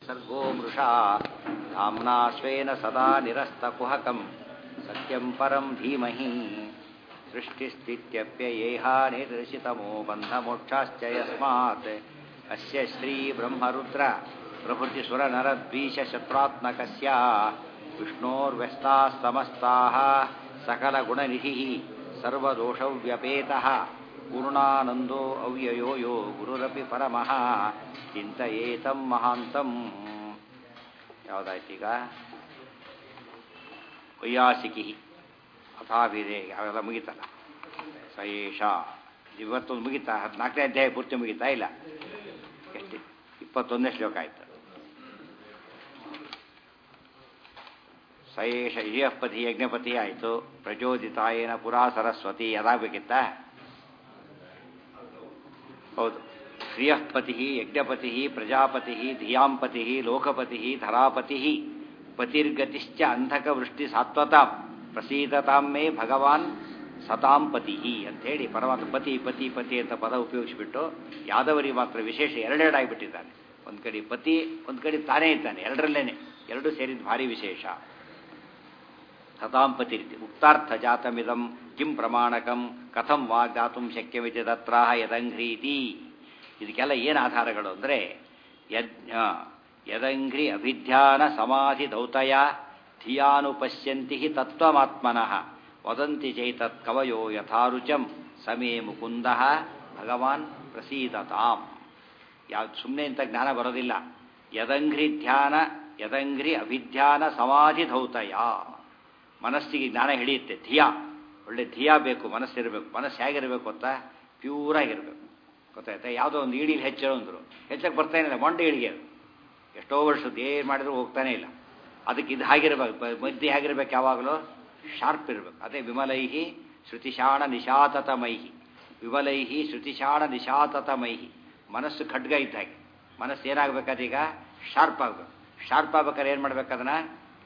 सर्गो मृषा धाम्ना स्वेन सदा निरस्तकुहकं सत्यं परं धीमहि सृष्टिस्थित्यप्ययेहानिर्षितमो बन्धमोक्षाश्च यस्मात् अस्य श्रीब्रह्मरुद्र प्रभृतिसुरनरद्वीषशत्रात्मकस्य विष्णोर्व्यस्ताः समस्ताः सकलगुणनिधिः सर्वदोषव्यपेतः पूर्णानन्दो ಅವ್ಯಯೋ ಯೋ ಗುರುರಪಿ ಪರಮಃ ಚಿಂತಯೇತಂ ಮಹಾಂತಂ ಯಾವುದಾಯ್ತೀಗ ವೈಯಾಸಿಕಿ ಅಥಾಭಿದೆ ಅವೆಲ್ಲ ಮುಗಿತಲ್ಲ ಸಯೇಷ ಇವತ್ತೊಂದು ಮುಗಿತಾ ಹದಿನಾಲ್ಕನೇ ಅಧ್ಯಾಯ ಪೂರ್ತಿ ಮುಗಿತಾ ಇಲ್ಲ ಎಷ್ಟು ಇಪ್ಪತ್ತೊಂದನೇ ಶ್ಲೋಕ ಆಯ್ತು ಸಯೇಷ ಹಿರಿಯಪತಿ ಯಜ್ಞಪತಿ ಆಯಿತು ಪ್ರಚೋದಿತಾಯೇನ ಪುರಾ ಸರಸ್ವತಿ ಅದಾಗಬೇಕಿತ್ತ ಹೌದು ಶ್ರಿಯಃಪತಿ ಯಜ್ಞಪತಿ ಪ್ರಜಾಪತಿ ಧಿಯಾಂಪತಿ ಲೋಕಪತಿ ಧರಾಪತಿ ಪತಿರ್ಗತಿಶ್ಚ ಅಂಧಕವೃಷ್ಟಿ ಸಾತ್ವತಾಂ ಪ್ರಸೀದತಾಂ ಮೇ ಭಗವಾನ್ ಸತಾಂ ಪತಿ ಅಂಥೇಳಿ ಪರಮಾತ್ಮ ಪತಿ ಪತಿ ಪತಿ ಅಂತ ಪದ ಉಪಯೋಗಿಸಿಬಿಟ್ಟು ಯಾದವರಿಗೆ ಮಾತ್ರ ವಿಶೇಷ ಎರಡೆರಡಾಗಿಬಿಟ್ಟಿದ್ದಾನೆ ಒಂದು ಕಡೆ ಪತಿ ಒಂದು ಕಡೆ ತಾನೇ ಇದ್ದಾನೆ ಎರಡರಲ್ಲೇನೆ ಎರಡು ಸೇರಿದ ಭಾರಿ ವಿಶೇಷ ಸತಾಂಪತಿ ರೀತಿ ಉಕ್ತಾರ್ಥ ಜಾತಮಿದಂ ಕಿಂ ಪ್ರಮಾಣಕಂ ಕಥಂ ವಾಗ್ದಾತು ಶಕ್ಯಮಿತಿ ತತ್ರಾಹ ಯದಂಘ್ರೀತಿ ಇದಕ್ಕೆಲ್ಲ ಏನು ಆಧಾರಗಳು ಅಂದರೆ ಯಜ್ಞ ಯದಂಘ್ರಿ ಅಭಿಧ್ಯಾನ ಸಮಾಧಿ ದೌತಯ ಧಿಯಾನುಪಶ್ಯಂತಿ ತತ್ವಮಾತ್ಮನಃ ವದಂತಿ ಚೈತತ್ ಕವಯೋ ಯಥಾರುಚಂ ಸಮೇ ಮುಕುಂದ ಭಗವಾನ್ ಪ್ರಸೀದತಾಂ ಯಾವ್ದು ಸುಮ್ಮನೆ ಇಂಥ ಜ್ಞಾನ ಬರೋದಿಲ್ಲ ಯದಂಘ್ರಿ ಧ್ಯಾನ ಯದಂಘ್ರಿ ಅಭಿಧ್ಯಾನ ಸಮಾಧಿ ದೌತಯ ಮನಸ್ಸಿಗೆ ಜ್ಞಾನ ಹಿಡಿಯುತ್ತೆ ಧಿಯಾ ಒಳ್ಳೆ ಧಿಯಾ ಬೇಕು ಮನಸ್ಸಿರಬೇಕು ಮನಸ್ಸು ಹೇಗಿರಬೇಕು ಅಂತ ಪ್ಯೂರಾಗಿರಬೇಕು ಗೊತ್ತಾಯ್ತಾ ಯಾವುದೋ ಒಂದು ಈಡಿಲಿ ಹೆಚ್ಚು ಅಂದರು ಹೆಚ್ಚಕ್ಕೆ ಬರ್ತಾನೆ ಇಲ್ಲ ಮೊಂಡೆ ಇಳಿಗೆ ಅದು ಎಷ್ಟೋ ವರ್ಷದ್ದು ಏನು ಮಾಡಿದ್ರು ಹೋಗ್ತಾನೆ ಇಲ್ಲ ಅದಕ್ಕೆ ಇದು ಹಾಗಿರ್ಬೇಕು ಮಧ್ಯೆ ಹೇಗಿರ್ಬೇಕು ಯಾವಾಗಲೂ ಶಾರ್ಪ್ ಇರಬೇಕು ಅದೇ ವಿಮಲೈಹಿ ಶ್ರುತಿಶಾಣ ನಿಶಾತತಮೈಹಿ ವಿಮಲೈಹಿ ಶ್ರುತಿಶಾಣ ನಿಶಾತತಮೈಹಿ ಮನಸ್ಸು ಖಡ್ಗ ಇದ್ದ ಹಾಗೆ ಮನಸ್ಸು ಏನಾಗಬೇಕದೀಗ ಶಾರ್ಪ್ ಆಗಬೇಕು ಶಾರ್ಪ್ ಆಗ್ಬೇಕಾದ್ರೆ ಏನು ಮಾಡ್ಬೇಕು ಅದನ್ನು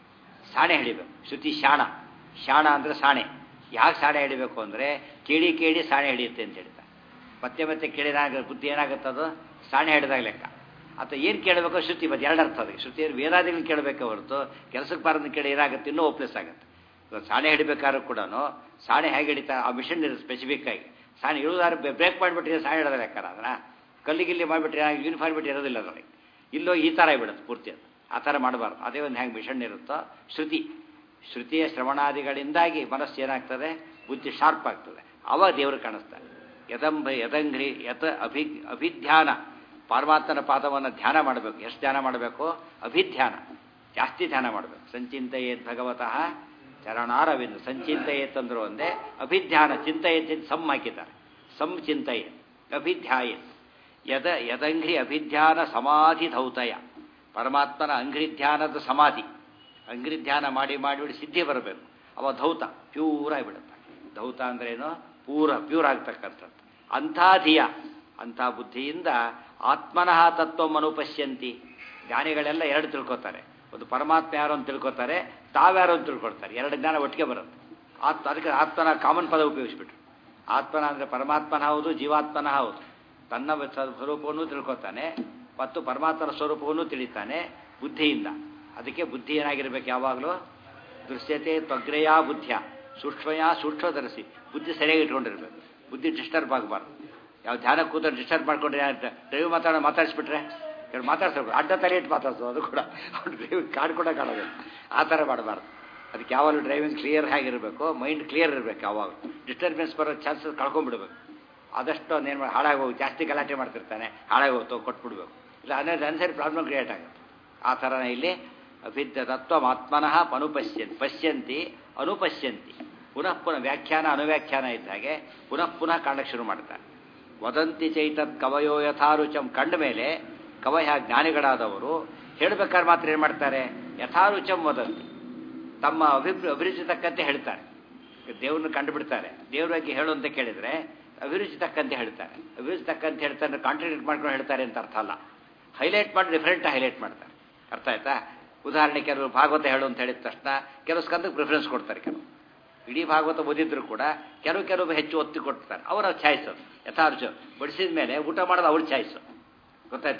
ಸಾಣೆ ಹಿಡಿಬೇಕು ಶ್ರುತಿ ಶಾಣ ಶಾಣ ಅಂದರೆ ಸಾಣೆ ಯಾಕೆ ಸಾಣೆ ಹಿಡಿಬೇಕು ಅಂದರೆ ಕೇಳಿ ಕೇಳಿ ಸಾಣೆ ಹಿಡಿಯುತ್ತೆ ಅಂತ ಹೇಳ್ತಾರೆ ಮತ್ತೆ ಮತ್ತೆ ಕೇಳಿದಾಗ ಬುದ್ಧಿ ಏನಾಗುತ್ತದು ಸಾಣೆ ಹಿಡಿದಾಗ ಲೆಕ್ಕ ಅಥವಾ ಏನು ಕೇಳಬೇಕು ಶ್ರುತಿ ಮತ್ತೆ ಎರಡು ಅರ್ಥ ಅದಕ್ಕೆ ಶ್ರುತಿ ವೇದಾದಿಗಳು ಕೇಳಬೇಕೆ ಹೊರತು ಕೆಲಸಕ್ಕೆ ಬಾರದನ್ನು ಕೇಳಿ ಏನಾಗುತ್ತೆ ಇನ್ನೂ ಓಪ್ಲೆಸ್ ಆಗುತ್ತೆ ಇವಾಗ ಸಾಣೆ ಹಿಡಿಬೇಕಾದ್ರೂ ಕೂಡ ಸಾಣೆ ಹೇಗೆ ಹಿಡಿತಾ ಆ ಮಿಷನ್ ಇರುತ್ತೆ ಸ್ಪೆಸಿಫಿಕ್ ಆಗಿ ಸಾಣೆ ಇಳುದಾರು ಬ್ರೇಕ್ ಮಾಡಿಬಿಟ್ರೆ ಸಾಣೆ ಹಿಡಿದ ಲೆಕ್ಕ ಅದನ್ನ ಕಲ್ಲಿಗಿಲ್ಲಿ ಮಾಡಿಬಿಟ್ರೆ ಯೂನಿಫಾರ್ಮ್ ಬಿಟ್ಟು ಇರೋದಿಲ್ಲ ಅದರಲ್ಲಿ ಇಲ್ಲೋ ಈ ಥರ ಆಗಿಬಿಡುತ್ತೆ ಪೂರ್ತಿ ಅದು ಆ ಥರ ಮಾಡಬಾರ್ದು ಅದೇ ಒಂದು ಹೆಂಗೆ ಮಿಷನ್ ಇರುತ್ತೋ ಶ್ರುತಿ ಶ್ರುತಿಯ ಶ್ರವಣಾದಿಗಳಿಂದಾಗಿ ಮನಸ್ಸು ಏನಾಗ್ತದೆ ಬುದ್ಧಿ ಶಾರ್ಪ್ ಆಗ್ತದೆ ಅವಾಗ ದೇವರು ಕಾಣಿಸ್ತಾರೆ ಯದಂಬ ಯದಂಘ್ರಿ ಯತ ಅಭಿ ಅಭಿಧ್ಯಾನ ಪರಮಾತ್ಮನ ಪಾದವನ್ನು ಧ್ಯಾನ ಮಾಡಬೇಕು ಎಷ್ಟು ಧ್ಯಾನ ಮಾಡಬೇಕು ಅಭಿಧ್ಯಾನ ಜಾಸ್ತಿ ಧ್ಯಾನ ಮಾಡಬೇಕು ಸಂಚಿಂತೆಯೇತ್ ಭಗವತಃ ಚರಣಾರವಿಂದ ಸಂಚಿಂತೆಯೇತ್ ಅಂದ್ರು ಒಂದೇ ಅಭಿಧ್ಯಾನ ಚಿಂತೆಯೇತ್ ಸಮ್ ಹಾಕಿದ್ದಾರೆ ಸಂ ಚಿಂತೆಯೇತ್ ಅಭಿಧ್ಯಾಯೇತ್ ಯದ ಯದಂಘ್ರಿ ಅಭಿಧ್ಯಾನ ಸಮಾಧಿ ಧೌತಯ ಪರಮಾತ್ಮನ ಅಂಘ್ರಿಧ್ಯಾನದ ಸಮಾಧಿ ಅಂಘ್ರಿಧ್ಯಾನ ಮಾಡಿ ಮಾಡಿಬಿಡಿ ಸಿದ್ಧಿ ಬರಬೇಕು ಅವ ಧೌತ ಪ್ಯೂರ್ ಆಗಿಬಿಡುತ್ತೆ ಧೌತ ಅಂದ್ರೇನು ಪೂರ ಪ್ಯೂರ್ ಆಗ್ತಕ್ಕಂಥದ್ದು ಅಂಥ ಧಿಯ ಅಂಥ ಬುದ್ಧಿಯಿಂದ ಆತ್ಮನಃ ತತ್ವ ಅನುಪಶ್ಯಂತಿ ಜ್ಞಾನಿಗಳೆಲ್ಲ ಎರಡು ತಿಳ್ಕೊತಾರೆ ಒಂದು ಪರಮಾತ್ಮ ಯಾರು ಅಂತ ತಿಳ್ಕೊತಾರೆ ತಾವ್ಯಾರು ಅಂತ ತಿಳ್ಕೊಳ್ತಾರೆ ಎರಡು ಜ್ಞಾನ ಒಟ್ಟಿಗೆ ಬರುತ್ತೆ ಆತ್ಮ ಅದಕ್ಕೆ ಆತ್ಮನ ಕಾಮನ್ ಪದ ಉಪಯೋಗಿಸ್ಬಿಟ್ರು ಆತ್ಮನ ಅಂದರೆ ಪರಮಾತ್ಮನ ಹೌದು ಜೀವಾತ್ಮನ ಹೌದು ತನ್ನ ಸ್ವರೂಪವನ್ನು ತಿಳ್ಕೊತಾನೆ ಮತ್ತು ಪರಮಾತ್ಮನ ಸ್ವರೂಪವನ್ನು ತಿಳಿತಾನೆ ಬುದ್ಧಿಯಿಂದ ಅದಕ್ಕೆ ಬುದ್ಧಿ ಏನಾಗಿರ್ಬೇಕು ಯಾವಾಗಲೂ ದೃಶ್ಯತೆ ತ್ವಗ್ರೆಯ ಬುದ್ಧಿಯ ಸೂಕ್ಷ್ಮಯ ಸೂಕ್ಷ್ಮದರ್ಶಿ ಬುದ್ಧಿ ಸರಿಯಾಗಿ ಇಟ್ಕೊಂಡಿರ್ಬೇಕು ಬುದ್ಧಿ ಡಿಸ್ಟರ್ಬ್ ಆಗಬಾರ್ದು ಯಾವ ಧ್ಯಾನ ಕೂತ ಡಿಸ್ಟರ್ಬ್ ಮಾಡ್ಕೊಂಡ್ರೆ ಡ್ರೈವ್ ಮಾತಾಡೋ ಮಾತಾಡಿಸ್ಬಿಟ್ರೆ ಕೆಲವು ಮಾತಾಡ್ಸ್ಬೇಕು ಅಡ್ಡ ತಲೆ ಇಟ್ಟು ಮಾತಾಡ್ಸೋದು ಅದು ಕೂಡ ಅವ್ನು ಡ್ರೈವ್ ಕಾರ್ಡ್ ಕೂಡ ಕಾಣೋದಿಲ್ಲ ಆ ಥರ ಮಾಡಬಾರ್ದು ಅದಕ್ಕೆ ಯಾವಾಗಲೂ ಡ್ರೈವಿಂಗ್ ಕ್ಲಿಯರ್ ಆಗಿರಬೇಕು ಮೈಂಡ್ ಕ್ಲಿಯರ್ ಇರಬೇಕು ಯಾವಾಗ ಡಿಸ್ಟರ್ಬೆನ್ಸ್ ಬರೋ ಚಾನ್ಸಸ್ ಕಳ್ಕೊಂಡ್ಬಿಡ್ಬೇಕು ಆದಷ್ಟು ಅದೇನು ಮಾಡಿ ಹಾಳಾಗಿ ಹೋಗಿ ಜಾಸ್ತಿ ಗಲಾಟೆ ಮಾಡ್ತಿರ್ತಾನೆ ಹಾಳಾಗಿ ಹೋಗ್ತು ಕೊಟ್ಬಿಡ್ಬೇಕು ಇಲ್ಲ ಅನ್ನೋದು ಅನ್ಸರಿ ಪ್ರಾಬ್ಲಮ್ ಕ್ರಿಯೇಟ್ ಆಗುತ್ತೆ ಆ ಥರನೇ ಇಲ್ಲಿ ಅಭಿದ್ಯ ತತ್ವಮಾತ್ಮನಃ ಅನುಪಶ್ಯಂತಿ ಪಶ್ಯಂತಿ ಅನುಪಶ್ಯಂತಿ ಪುನಃ ಪುನಃ ವ್ಯಾಖ್ಯಾನ ಅನುವ್ಯಾಖ್ಯಾನ ಇದ್ದಾಗೆ ಪುನಃ ಪುನಃ ಕಾಣಕ್ಕೆ ಶುರು ಮಾಡ್ತಾರೆ ವದಂತಿ ಚೈತತ್ ಕವಯೋ ಯಥಾರುಚಂ ಕಂಡ ಮೇಲೆ ಕವಯ ಜ್ಞಾನಿಗಳಾದವರು ಹೇಳಬೇಕಾದ್ರೆ ಮಾತ್ರ ಏನು ಮಾಡ್ತಾರೆ ಯಥಾರುಚಂ ವದಂತಿ ತಮ್ಮ ಅಭಿಪ್ರಾಯ ಅಭಿರುಚಿ ತಕ್ಕಂತೆ ಹೇಳ್ತಾರೆ ದೇವ್ರನ್ನ ಕಂಡುಬಿಡ್ತಾರೆ ದೇವ್ರ ಬಗ್ಗೆ ಹೇಳು ಅಂತ ಕೇಳಿದರೆ ಅಭಿರುಚಿ ತಕ್ಕಂತೆ ಹೇಳ್ತಾರೆ ಅಭಿರುಚಿ ತಕ್ಕಂತೆ ಹೇಳ್ತಾರೆ ಕಾಂಟ್ರಿಬ್ಯೂಟ್ ಮಾಡ್ಕೊಂಡು ಹೇಳ್ತಾರೆ ಅಂತ ಅರ್ಥ ಅಲ್ಲ ಹೈಲೈಟ್ ಮಾಡಿ ಡಿಫ್ರೆಂಟ್ ಹೈಲೈಟ್ ಮಾಡ್ತಾರೆ ಅರ್ಥ ಆಯ್ತಾ ಉದಾಹರಣೆ ಕೆಲವರು ಭಾಗವತ ಹೇಳು ಅಂತ ಹೇಳಿದ ತಕ್ಷಣ ಕೆಲವು ಸ್ಕಂದಕ್ಕೆ ಪ್ರಿಫರೆನ್ಸ್ ಕೊಡ್ತಾರೆ ಕೆಲವು ಇಡೀ ಭಾಗವತ ಓದಿದ್ರು ಕೂಡ ಕೆಲವು ಕೆಲವು ಹೆಚ್ಚು ಒತ್ತಿ ಕೊಡ್ತಾರೆ ಅವರ ಚಾಯ್ಸು ಯಥಾರ್ಥ ಬಡಿಸಿದ ಮೇಲೆ ಊಟ ಮಾಡೋದು ಅವ್ರ ಚಾಯ್ಸು ಗೊತ್ತಾಯ್ತಿಲ್ಲ